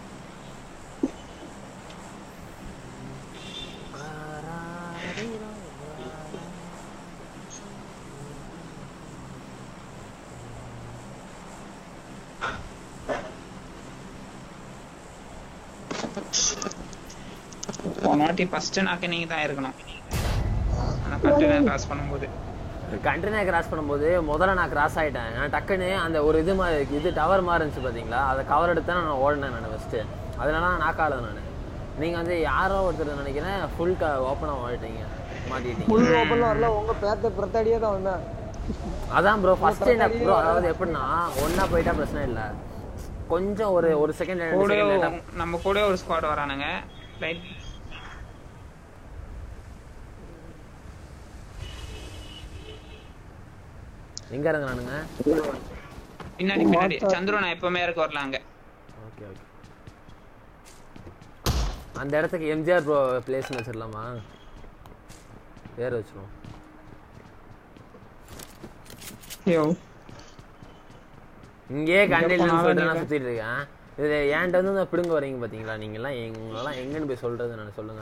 போன வாட்டி ஃபர்ஸ்ட் நாக்கு நீங்க தான் இருக்கணும் ஆனா கண்டெய்னர் கிராஸ் பண்ணும்போது கண்டெய்னர் கிராஸ் பண்ணும்போது முதல்ல நான் கிராஸ் ஆயிட்டேன் நான் டக்குன்னு அந்த ஒரு இது மாதிரி இது டவர் மாதிரி இருந்துச்சு பாத்தீங்களா அதை கவர் எடுத்து நான் ஓடினேன் நான் ஃபர்ஸ்ட் அதனால நான் நாக்காளது நான் நீங்க வந்து யாரோ ஒருத்தர் நினைக்கிறேன் ஃபுல் க ஓப்பனாக ஓடிட்டீங்க மாட்டிட்டீங்க முழு ஓப்பன்ல வரல உங்க பேத்த பிரத்தாடியே தான் வந்தேன் அதான் ப்ரோ ஃபர்ஸ்ட் என்ன ப்ரோ அதாவது எப்படின்னா ஒண்ணா போயிட்டா பிரச்சனை இல்ல கொஞ்சம் ஒரு ஒரு செகண்ட் ரெண்டு கூட செகண்ட் லேட்டா நம்ம கூட ஒரு ஸ்குவாட் வரானுங்க லைட் எங்க இறங்குறானுங்க பின்னாடி பின்னாடி சந்துரு நான் எப்பவுமே இருக்க வரல அங்க ஓகே ஓகே அந்த இடத்துக்கு எம்ஜிஆர் ப்ரோ பிளேஸ்னு வச்சிடலாமா பேர் வச்சிருவோம் ஐயோ இங்கேயே கண்டில் போனாலும் சொல்லிட்டு நான் நீங்க- சுத்திட்டு இருக்கேன் இது என்கிட்ட வந்து இந்த பிடுங்க வரீங்க பாத்தீங்களா நீங்க எல்லாம் எங்களெல்லாம் எங்கன்னு போய் சொல்றது நான் சொல்லுங்க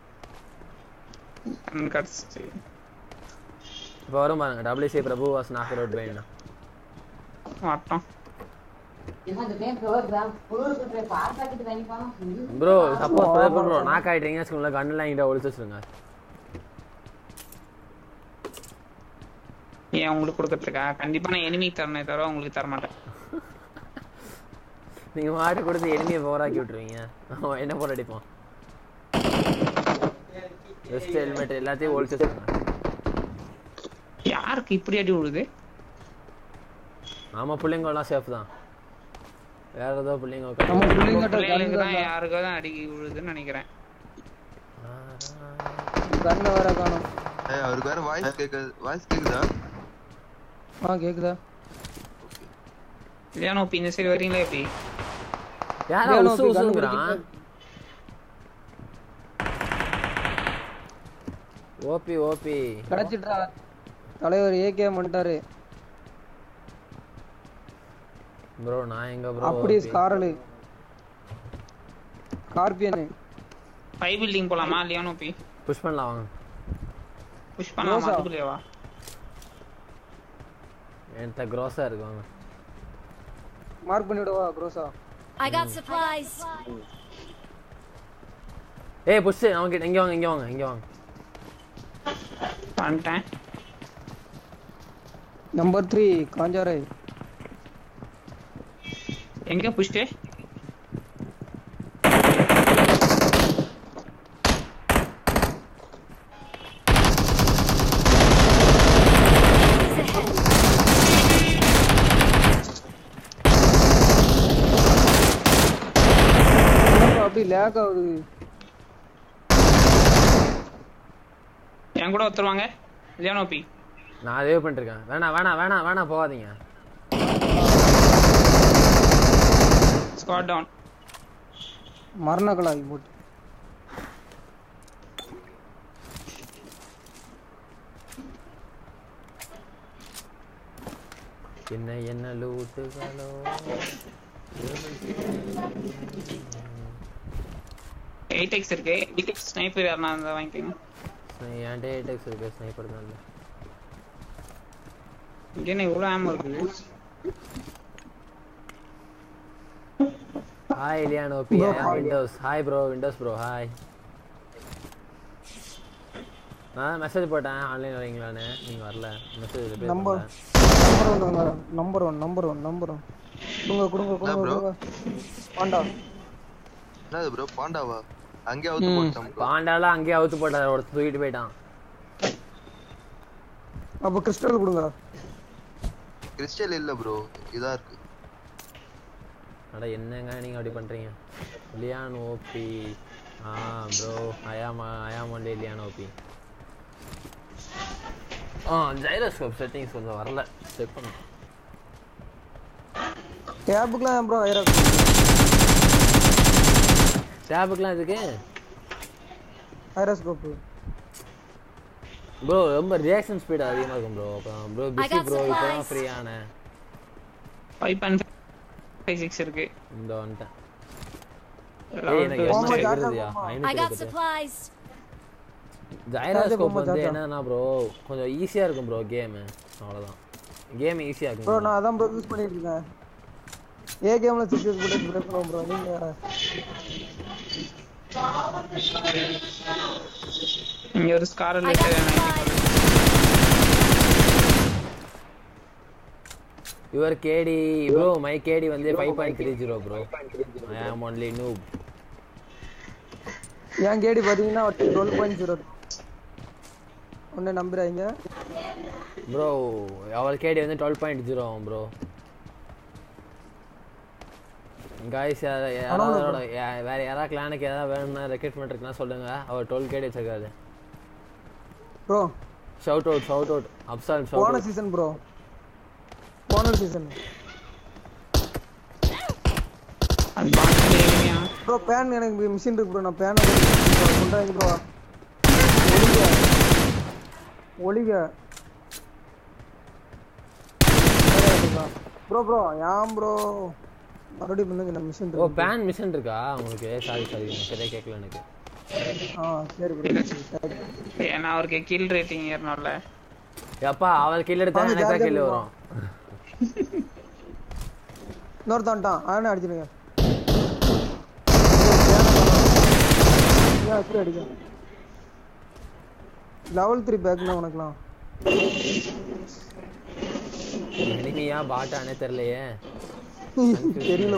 கண் கடிச்சிச்சு இப்போ வரும் பாருங்க டபிள்யூசி Prabhu was knock out by மாட்டோம் ப்ரோ சப்போஸ் ப்ரோ நாக் ஆயிட்டீங்கன்னு வச்சுக்கோங்களேன் கண்ணெல்லாம் என்கிட்ட ஒழிச்சு வச்சிருங்க ஏன் உங்களுக்கு கொடுக்கறதுக்கா கண்டிப்பா நான் எனிமி தரனே தவிர உங்களுக்கு தர மாட்டேன் நீங்க மாட்டு கொடுத்து எளிமையை போராக்கி விட்டுருவீங்க அவன் என்ன போராடிப்பான் வெஸ்ட் ஹெல்மெட் எல்லாத்தையும் ஒழிச்சு வச்சிருக்கேன் யாருக்கு இப்படி அடி விழுது ஆமா பிள்ளைங்க எல்லாம் சேஃப் தான் வேற ஏதோ பிள்ளைங்க நம்ம உட்காந்து பிள்ளைங்கிட்ட பிள்ளைங்களுக்கு தான் கண்ணு யாருக்கோ தான் அடி விழுதுன்னு நினைக்கிறேன் கண்ணை வேற காணும் ஏய் அவருக்கு வேற வாய்ஸ் கேக்குது வாய்ஸ் கேக்குதா ஆ கேக்குதா இல்லையா இப்போ இந்த சைடு வரீங்களா எப்படி யாரா ஏன் உசு நோக்கி கண்ணு உசுங்கிறான் பிடிக்கிட்டு? ஓபி ஓபி கிடைச்சிட்டா தலைவர் ஏகே பண்ணிட்டாரு ப்ரோ நான் எங்க ப்ரோ அப்படி ஸ்காரலு ஸ்கார்பியனு ஃபைவ் பில்டிங் போலாமா லியானோ பி புஷ் பண்ணலாம் வாங்க புஷ் பண்ணலாமா ரோசா. அதுக்குள்ளேவா என்கிட்ட க்ரோஸா இருக்கு வாங்க மார்க் பண்ணி விடவா க்ரோஸா I got supplies. ஏய் புஷ் அவங்க இங்க வாங்க இங்க வாங்க இங்க வாங்க வந்துட்டேன் நம்பர் த்ரீ காஞ்சாரை எங்க புஷ்டு அப்படி லேக் ஆகுது என் கூட ஒருத்தருவாங்க லியானோ பி நான் அதே பண்ணிட்டு இருக்கேன் வேணாம் வேணாம் வேணாம் வேணாம் போகாதீங்க ஸ்குவாட் டவுன் மரண கலாகி போட்டு என்ன என்ன லூட்டுகளோ எயிட் எக்ஸ் இருக்கு எயிட் ஸ்னைப்பர் யாருனா இருந்தா வாங்கிக்கோங்க என்கிட்ட ஏடெக்ஸ் இருக்கு ஸ்னைப்பர் தான் இல்லை இங்க என்ன இவ்வளோ ஆமோ இருக்குது ஹாய் இலியான் OP windows hi bro windows bro hi நான் மெசேஜ் போட்டேன் ஆன்லைன் வரீங்களான்னு நீங்க வரல message number number one number one number one number one கொடுங்க கொடுங்க கொடுங்க bro? கொடுங்க பாண்டா என்னது ப்ரோ பாண்டாவா அங்கே அவுத்து போட்டோம் bro. பாண்டாலாம் அங்கேயே அவுத்து போட்டார் ஒருத்தர் தூக்கிட்டு போயிட்டான் அப்போ கிறிஸ்டல் கொடுங்க கிறிஸ்டல் இல்ல ப்ரோ இதா இருக்கு அட என்னங்க நீங்க அப்படி பண்றீங்க லியான் ஓபி ஆ ப்ரோ ஐயாம் ஐயாம் ஒன்லி லியான் ஓபி ஆ ஜைரோஸ்கோப் செட்டிங்ஸ் கொஞ்சம் வரல செக் பண்ணு டேபுக்குலாம் ப்ரோ ஐரா டேபுக்குலாம் இதுக்கு ஐரோஸ்கோப்பு ப்ரோ ரொம்ப ரியாக்ஷன் ஸ்பீட் அதிகமாக இருக்கும் ப்ரோ அப்புறம் ப்ரோ பிஸி got ப்ரோ இப்போ supplies. ஃப்ரீயான ஃபைவ் பாயிண்ட் ஃபைவ் சிக்ஸ் இருக்கு இந்த வந்துட்டேன் Round ஏய், எனக்கு two. போமா, என்ன ஜாலியா இருக்குதுயா போமா. I got ஐநூற்றி supplies. ஜைரோஸ்கோப் போமா, வந்து ஜாஜா. என்னன்னா ப்ரோ கொஞ்சம் ஈஸியாக இருக்கும் ப்ரோ கேமு அவ்வளோதான் கேம் ஈஸியாக ப்ரோ இருக்கும் நான் அதான் ப்ரோ யூஸ் பண்ணிட்டு இருக்கேன் ஏ கேம்ல சிக்ஸ் இயர்ஸ் கூட ப்ரோ பண்ணுவோம் ப்ரோ நீங்க வேற இங்க ஒரு scar I got supplies. Your KD bro my KD வந்து five point three zero bro I am only noob என் கேடி பார்த்தீங்கன்னா டுவெல் பாயிண்ட் ஜீரோ ஒன்று நம்புறாங்க ப்ரோ அவர் கேடி வந்து டுவெல் பாயிண்ட் ஜீரோ ஆகும் ப்ரோ காய்ஸ் யாராவது யா- வேற யாராவது கிளானுக்கு ஏதாவது வேணும்னா ரெக்ரூட்மெண்ட் இருக்குன்னா சொல்லுங்க அவர் டுவெல் கேடி வச்சிருக்காரு bro shout out shout out அப்சால் ஷவுட் போன அவுட் சீசன் ப்ரோ போன சீசன் அது பாட்டில் ஏறியா ப்ரோ பேன் எனக்கு மிஷின் இருக்கு ப்ரோ நான் பேன் கொண்டாங்க ப்ரோ ஒளிக ஒளிக ப்ரோ ப்ரோ ஏன் ப்ரோ மறுபடியும் பண்ணுங்க நான் மிஷின் ஓ பேன் மிஷன் இருக்கா உங்களுக்கு சாரி சாரி சரியா கேட்கல எனக்கு ஆ சரி ப்ரோ ஏன்னா அவருக்கு கில் ரேட்டிங் ஏறணும்ல எப்பா அவர் கில் எடுத்தா வாங்க, எனக்கு தான் ஜாலியா கில் போவோம். வரும் இன்னொருத்தான்ட்டான் அவனே அடிச்சிருங்க ஏன் எப்படி அடிக்க லெவல் த்ரீ பேக்னா உனக்குலாம் எனிமியா பாட்டானே தெரியலையே தெரியல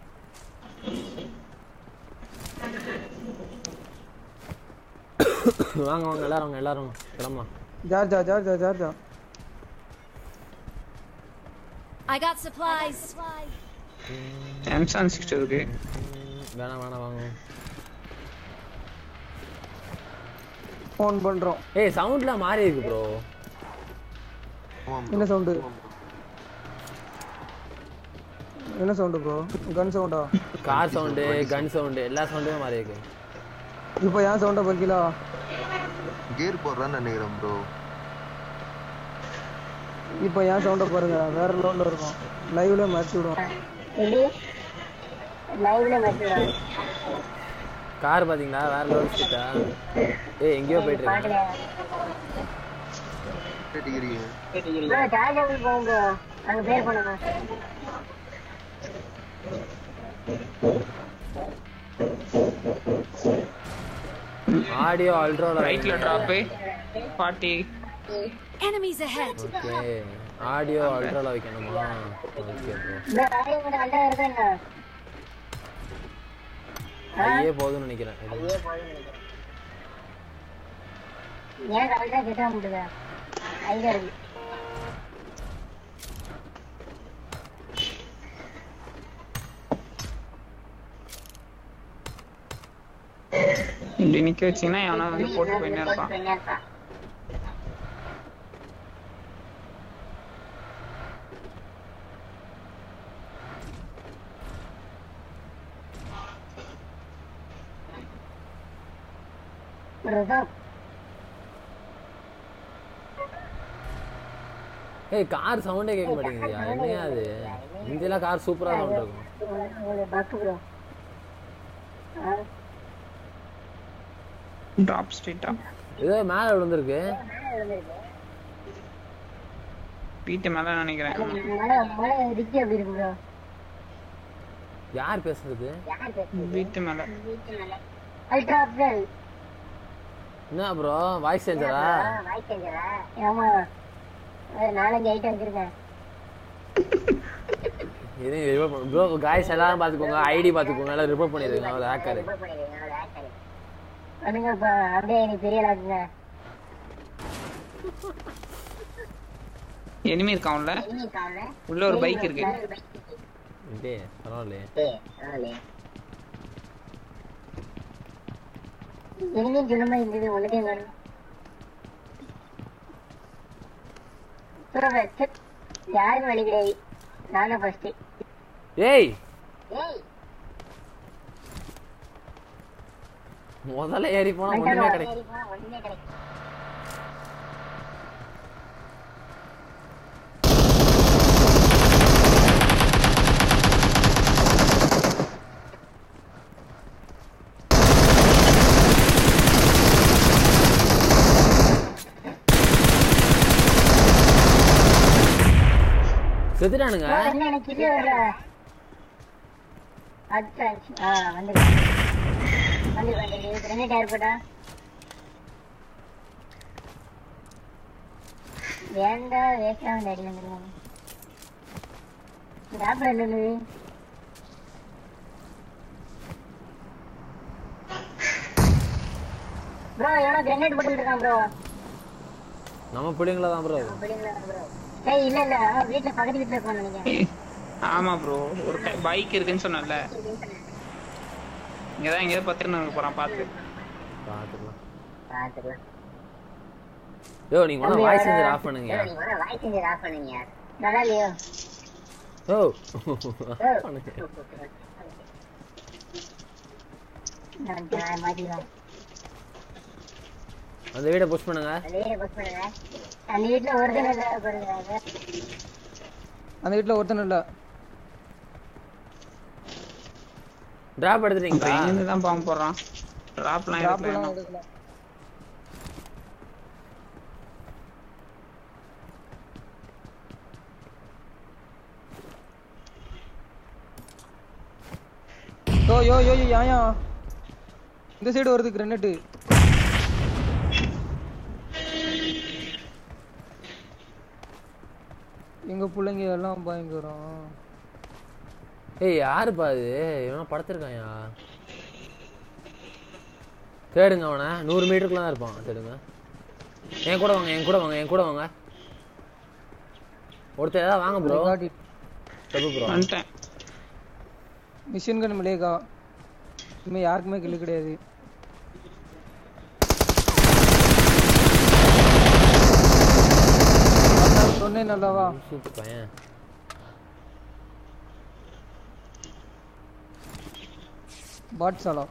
ப்ரோ வாங்க வாங்க எல்லாரும் வாங்க எல்லாரும் வாங்க. கிளம்பலாம் ஜார்ஜா ஜார்ஜா ஜார்ஜா I got supplies. எம்சான் சிக்ஸ்டி இருக்கு ம், வேணாம் வேணாம் வாங்க ஃபோன் பண்றோம் ஏய் சவுண்ட்லாம் மாறி இருக்கு ப்ரோ என்ன சவுண்டு என்ன சவுண்டு ப்ரோ கன் சவுண்டா கார் சவுண்டு கன் சவுண்டு எல்லா சவுண்டுமே மாறி இருக்கு இப்போ ஏன் சவுண்டை பத்திலா கியர் போடுறான்னு நினைக்கிறேன் ப்ரோ இப்போ ஏன் சவுண்டை பாருங்க வேற லோன்ல இருக்கும் லைவ்ல மாற்றி விடுவோம் கார் பாத்தீங்களா வேற லோன் ஸ்ட்ரீட்டா ஏய் எங்கேயோ போயிட்டு இருக்கு டிகிரி ஆடியோ அல்ட்ரோல ரைட்ல drop forty Enemies ahead. Okay audio அல்ட்ரோல வைக்கணுமா ஓகே ப்ரோ ஐயே போதும்னு நினைக்கிறேன் இது. இப்படி நிக்க வச்சீங்கன்னா எவனா வந்து போட்டு போயின்னே இருப்பான் ஏய் கார் சவுண்டே கேட்க மாட்டேங்குதுயா என்னையா அது இங்கெல்லாம் கார் சூப்பரா சவுண்ட் இருக்கும் டாப் ஸ்ட்ரீட்டா ஏதோ மேல விழுந்திருக்கு வீட்டு மேல நினைக்கிறேன் யார் பேசுறது வீட்டு மேல என்ன ப்ரோ வாய்ஸ் சேஞ்சரா இது ரிப்போர்ட் ப்ரோ காய்ஸ் எல்லாரும் பாத்துக்கோங்க ஐடி பாத்துக்கோங்க எல்லாம் ரிப்போர்ட் பண்ணிருங்க அவர் ஹேக்கர் எனிமி இருக்கான்ல உள்ள ஒரு பைக் இருக்கு இதே பரவாயில்லையே யாருக்கும் வழி கிடையாது நானும் ஃபர்ஸ்ட் ஏய் முதல்ல ஏறி போனா ஒண்ணுமே கிடைக்கும் ஒண்ணுமே கிடைக்கும் செத்துட்டானுங்க என்ன எனக்கு இது வரல அச்சா ஆ வந்துருக்கேன் வந்து வந்து ரெண்டு டயர் போட்டா வேண்டா வேஸ்டா வந்து அடி வந்துருவாங்க டாப்ல இருந்தது ப்ரோ எவனோ கிரனேட் போட்டு இருக்கான் ப்ரோ நம்ம பிள்ளைங்கள தான் ப்ரோ ஏய் இல்ல இல்ல அவன் வீட்ல பக்கத்து வீட்ல இருக்கான்னு நினைக்கிறேன் ஆமா ப்ரோ ஒரு பைக் இருக்குன்னு சொன்னல இங்கதான் எங்கேயாவது பத்திரம் போறான் பாத்து பாத்துக்கலாம் பாத்துக்கலாம் யோ நீங்க முதல்ல வாய்ஸ் சேஞ்சர் ஆஃப் பண்ணுங்க நீங்க வர வாய்ஸ் செஞ்சு ஆஃப் பண்ணுங்க நல்லா இல்லையோ ஓ நான் நான் மாத்திக்கலாம் அந்த வீட புஷ் பண்ணுங்க அந்த வீட்டை புஷ் பண்ணுங்க அந்த வீட்டுல ஒருத்தர் இல்ல பாருங்க அந்த வீட்டில் ஒருத்தன் இல்லை டிராப் எடுத்துட்டீங்களா இங்கிருந்து தான் பாம்பு போடுறான் டிராப்லாம் ட்ராப்லாம் எடுக்கலாம் எடுக்கல யோ யோ யோ யோ யாயா இந்த சைடு வருது கிரனேட்டு எங்க பிள்ளைங்க எல்லாம் பயங்கரம் ஏய் யாருப்பா அது இவனா படுத்திருக்காயா தேடுங்க அவனை நூறு மீட்டருக்குள்ள தான் இருப்பான் தேடுங்க என் கூட வாங்க என் கூட வாங்க என் கூட வாங்க ஒருத்தர் ஏதாவது வாங்க ப்ரோ got it. தப்பு ப்ரோ வந்துட்டேன் மிஷின் கன் மிளேகா இனிமே யாருக்குமே கில்லு கிடையாது அதான் சொன்னேன் நல்லாவா சூப்பர் பையன் பாட் சாலா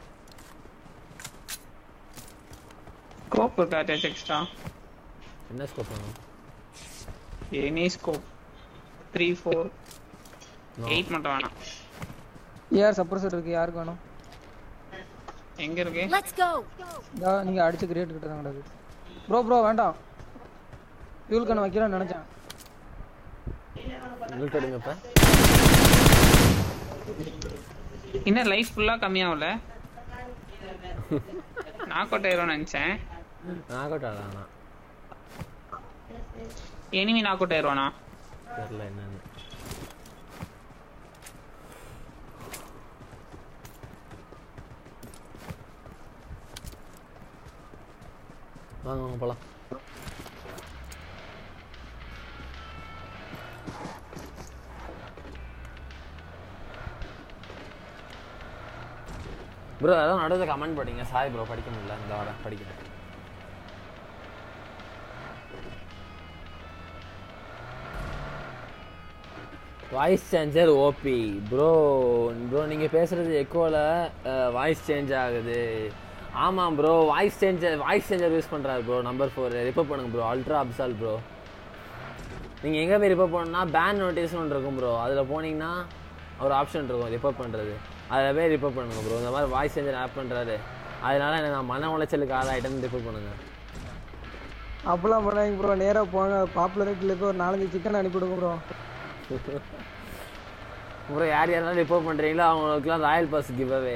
ஸ்கோப் இருக்கா எக்ஸ்ட்ரா என்ன ஸ்கோப் வேணும் any scope three four eight மட்டும் வேணாம் ஏஆர் சப்ரஸர் இருக்கு யாருக்கு வேணும் எங்க இருக்கு Let's go. இதா நீங்க அடிச்ச கிரேட் கிட்ட தான் கிடக்கு ப்ரோ ப்ரோ வேண்டாம் ஃபியூல் கன் வைக்கலாம்னு நினைச்சேன் லூட் எடுங்க இப்ப இன்னும் லைஃப் ஃபுல்லா கம்மியாகல நாக் அவுட் ஆயிரும் நினைச்சேன் நாக் அவுட் ஆகலாம் எனிமி நாக் அவுட் ஆயிருவானா தெரியல என்னன்னு வாங்க வாங்க போலாம் ப்ரோ அதான் நடுவில் கமெண்ட் படிங்க சாரி ப்ரோ படிக்க முடியல இந்த வாரம் படிக்கிறேன் voice changer OP bro bro நீங்கள் பேசுகிறது எக்கோவில் வாய்ஸ் சேஞ்ச் ஆகுது ஆமாம் bro voice changer voice changer use பண்ணுறாரு ப்ரோ நம்பர் ஃபோர் ரிப்போர்ட் பண்ணுங்க ப்ரோ அல்ட்ரா அப்சால் ப்ரோ நீங்கள் எங்கே போய் ரிப்போர்ட் பண்ணணும்னா பேன் நோட்டீஸ்னு ஒன்று இருக்கும் ப்ரோ அதில் போனீங்கன்னா ஒரு ஆப்ஷன் இருக்கும் ரிப்போர்ட் பண்ணுறது அதில் போய் ரிப்போர்ட் பண்ணுங்க ப்ரோ இந்த மாதிரி வாய்ஸ் சேஞ்சர் ஆப் பண்ணுறாரு அதனால எனக்கு நான் மன உளைச்சலுக்கு ஆளாயிட்டேன்னு ரிப்போர்ட் பண்ணுங்க அப்பெல்லாம் பண்ணாங்க ப்ரோ நேரா போங்க பாப்புலரிட்டில போய் ஒரு நாலஞ்சு சிக்கன் அனுப்பிவிடுங்க ப்ரோ ப்ரோ யார் யாரெல்லாம் ரிப்போர்ட் பண்ணுறீங்களோ அவங்களுக்குலாம் royal pass give away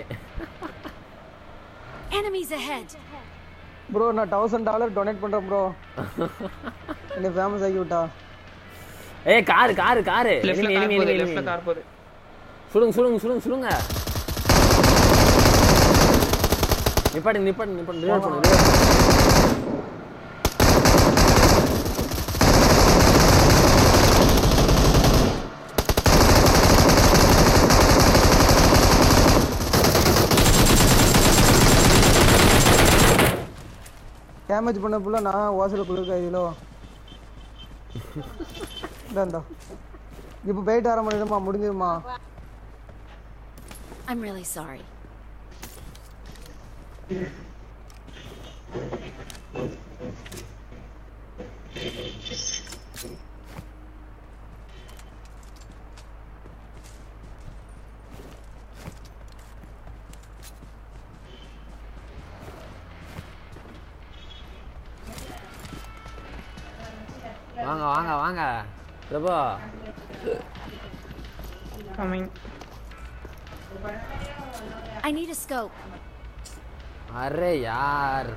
Enemies ahead. Bro நான் தௌசண்ட் டாலர் டொனேட் பண்றேன் ப்ரோ என்ன ஃபேமஸ் ஆக்கி விட்டா ஏய் காரு காரு காரு லெஃப்ட்ல enemy, கார் enemy, போகுது enemy, லெஃப்ட்ல enemy. கார் போகுது சுடுங்க சுடுங்க சுடுங்க சுடுங்க நிப்பாட்டு நிப்பாட்டு நிப்பாட்டு reload பண்ணு reload பண்ணு. டேமேஜ் பண்ண புள்ள நான் வாசல் குளிர்க்க இதிலோ இந்தா இப்போ போயிட்டு வர முடியுமா முடிஞ்சிருமா I'm really sorry. வாங்க வாங்க வாங்க Prabhu coming I need a scope. அரே யார்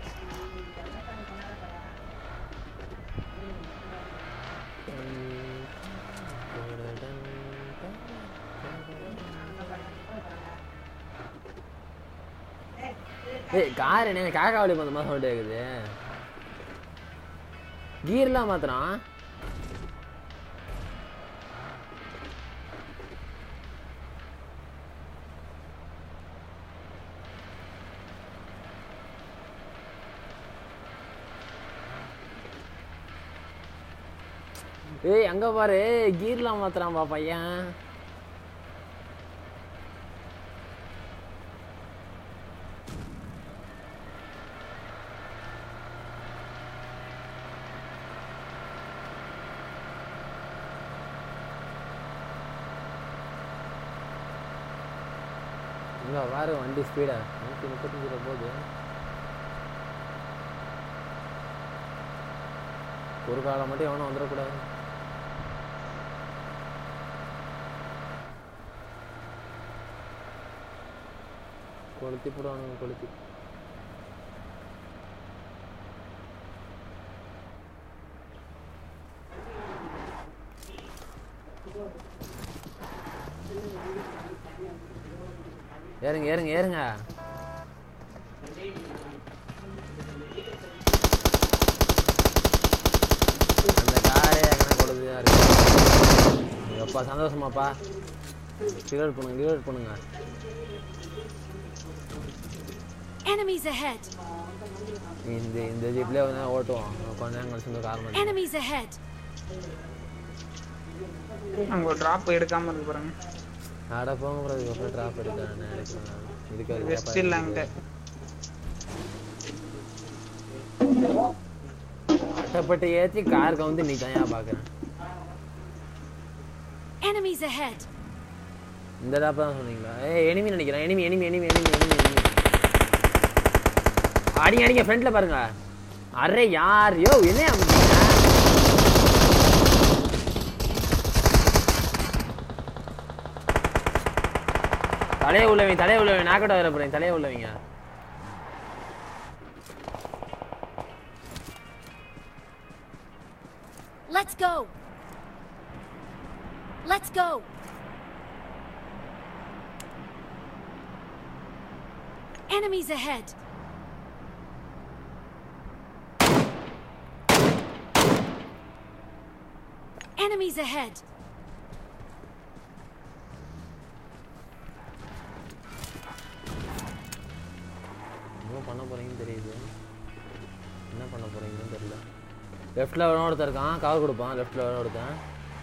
ஏய் கார் என்ன காக்காவளி அந்த மாதிரி சவுண்ட் கேக்குது கீர்லாம் மாத்திரம் ஏய் அங்க பாரு கீர்லாம் மாத்துறான்பா பையன் இங்க பாரு வண்டி ஸ்பீடா நூற்றி முப்பத்தஞ்சு போகுது ஒரு காலம் மட்டும் எவனும் வந்துடக்கூடாது கொளுத்தி போடுவானுங்க கொளுத்தி ஏறுங்க ஏறுங்க ஏறுங்க அப்பா சந்தோஷமாப்பா ரிலோட் பண்ணுங்க ரிலோட் பண்ணுங்க Enemies ahead! இந்த இந்த ஜீப்லேயே வந்து ஓட்டுவோம் கொஞ்ச நேரம் கழிச்சு வந்து கார் பண்ணி Enemies ahead! அங்க ஒரு டிராப் எடுக்காம இருக்கு பாருங்க ஆட போங்க ப்ரோ இதுக்கப்புறம் ட்ராப் எடுக்கிறேன் எடுக்கிறேன் இதுக்கு ரெஸ்ட் இல்ல அங்க கஷ்டப்பட்டு ஏற்றி காருக்கு வந்து நீ தனியாக பார்க்குறேன் Enemies ahead! இந்த டாப் தான் சொன்னீங்களா ஏய் எனிமி நினைக்கிறேன் enemy enemy enemy enemy enemy enemy அடிங்க அடிங்க ஃப்ரண்ட்ல பாருங்க அரே யார் யோ என்ன அமுக்கிங்க? தலையை உள்ளவங்க தலையை உள்ளவங்க நாக்கட்ட வர போறேன் தலையை உள்ளவங்க Let's go! Let's go! Enemies ahead! Enemies ahead! என்ன பண்ண போறீங்கன்னு தெரியுது என்ன பண்ண போறீங்கன்னு தெரியல லெஃப்ட்ல வரணும் ஒருத்தன் இருக்கான் கவர் கொடுப்பான் லெஃப்ட்ல வரணும் ஒருத்தன்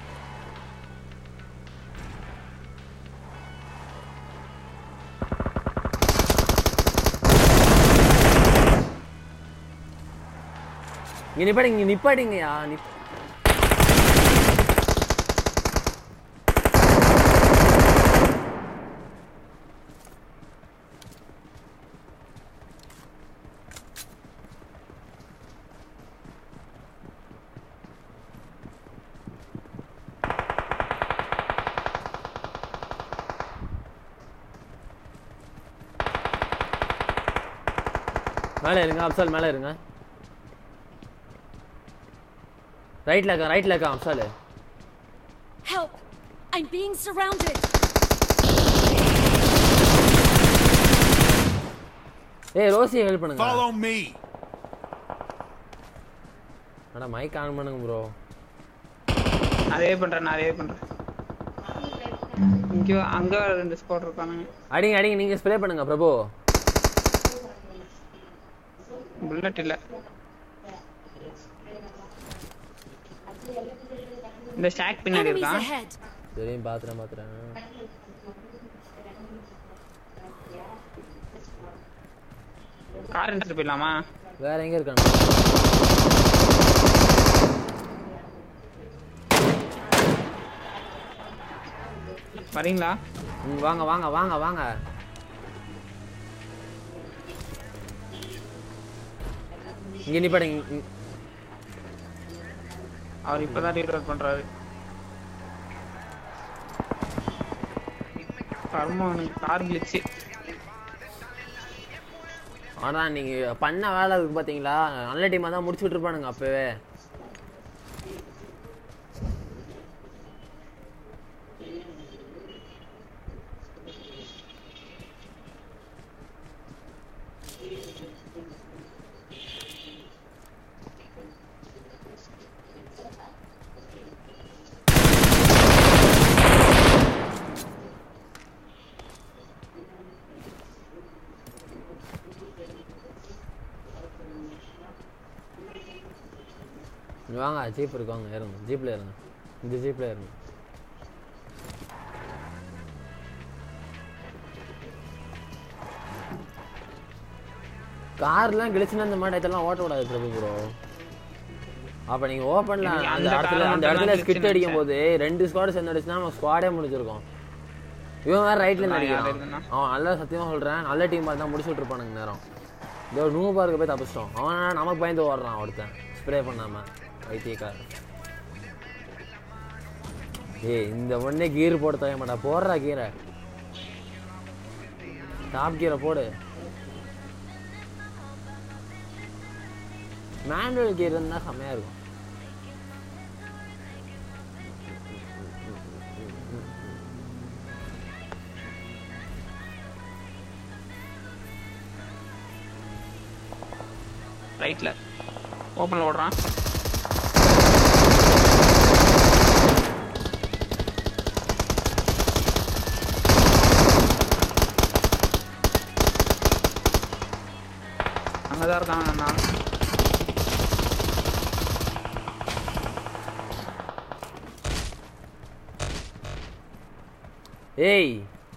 இங்க நிப்பாடிங்க இங்க நிப்பாடிங்கயா நிப் மேலே இருங்க அப்சால் மேலே இருங்க ரைட்ல இருக்கா ரைட்ல இருக்கா அப்சால் Help! I'm being surrounded! ஏய் ரோசி ஹெல்ப் பண்ணுங்க Follow me. அட மைக் ஆன் பண்ணுங்க ப்ரோ அதே பண்றேன் நான் அதே பண்றேன் இங்க அங்க ரெண்டு ஸ்குவாட் இருக்கானுங்க அடிங்க அடிங்க நீங்க ஸ்ப்ரே பண்ணுங்க பிரபு புல்லட் இல்ல இந்த ஸ்டாக் பின்னாடி Enemies இருக்கான் ahead! தெரியும் பாத்துறேன் பாத்துறேன் கார் எடுத்துட்டு போயிடலாமா வேற எங்க இருக்கானு வரீங்களா ம், வாங்க வாங்க வாங்க வாங்க இங்க நிப்பாடுங்க இங்க- அவர் இப்பதான் ரீலோட் பண்றாரு கர்மம் கார் கிளிச்சு ஆனா நீங்க பண்ண வேலை இருக்கு பாத்தீங்களா நல்ல டீமா தான் முடிச்சுட்டு இருப்பானுங்க அப்பவே இங்க வாங்க ஜீப் இருக்கு வாங்க ஏறுங்க ஜீப்ல ஏறுங்க இந்த ஜீப்ல ஏறுங்க கார்லாம் கிழிச்சுன்னா இந்த மாதிரி இதெல்லாம் ஓட்ட விடாது பிரபு ப்ரோ அப்ப நீங்க ஓப்பன்ல நீங்க அந்த அந்த இடத்துல car அந்த மட்டும் இடத்துல தான் ஸ்கிட் கிழிச்சுன்னு அடிக்கும் போது ரெண்டு ஸ்குவாட் சேர்ந்து அடிச்சுனா நம்ம ஸ்குவாடே முடிஞ்சிருக்கும் இவன் வேற ரைட்ல நான் யார் நடிக்கிறான் இருந்தா? அவன் நல்லா சத்தியமா சொல்றேன் நல்ல டீம் பார்த்து தான் முடிச்சு விட்டுருப்பானுங்க நேரம் இதோ நூ பார்க்க போய் தப்பிச்சிட்டோம் அவன் நமக்கு பயந்து ஓடுறான் ஒருத்தன் ஸ்ப்ரே பண்ணாம வைத்தியக்கார ஏய் இந்த ஒண்ணே கீர் போட தய மாட்டா போடுறா கீரை டாப் கீரை போடு மேனுவல் கீர் இருந்தா செம்மையா இருக்கும் ரைட்ல ஓப்பன்ல ஓடுறான் அங்கதான் இருக்காங்க அண்ணா ஏய்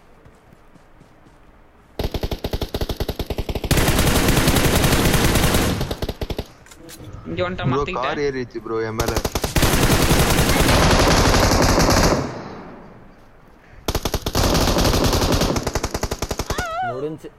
இங்க வந்துட்டா ப்ரோ கார் மாத்திக்கிட்டேன் ஏறிடுச்சு ப்ரோ என் மேல முடிஞ்சு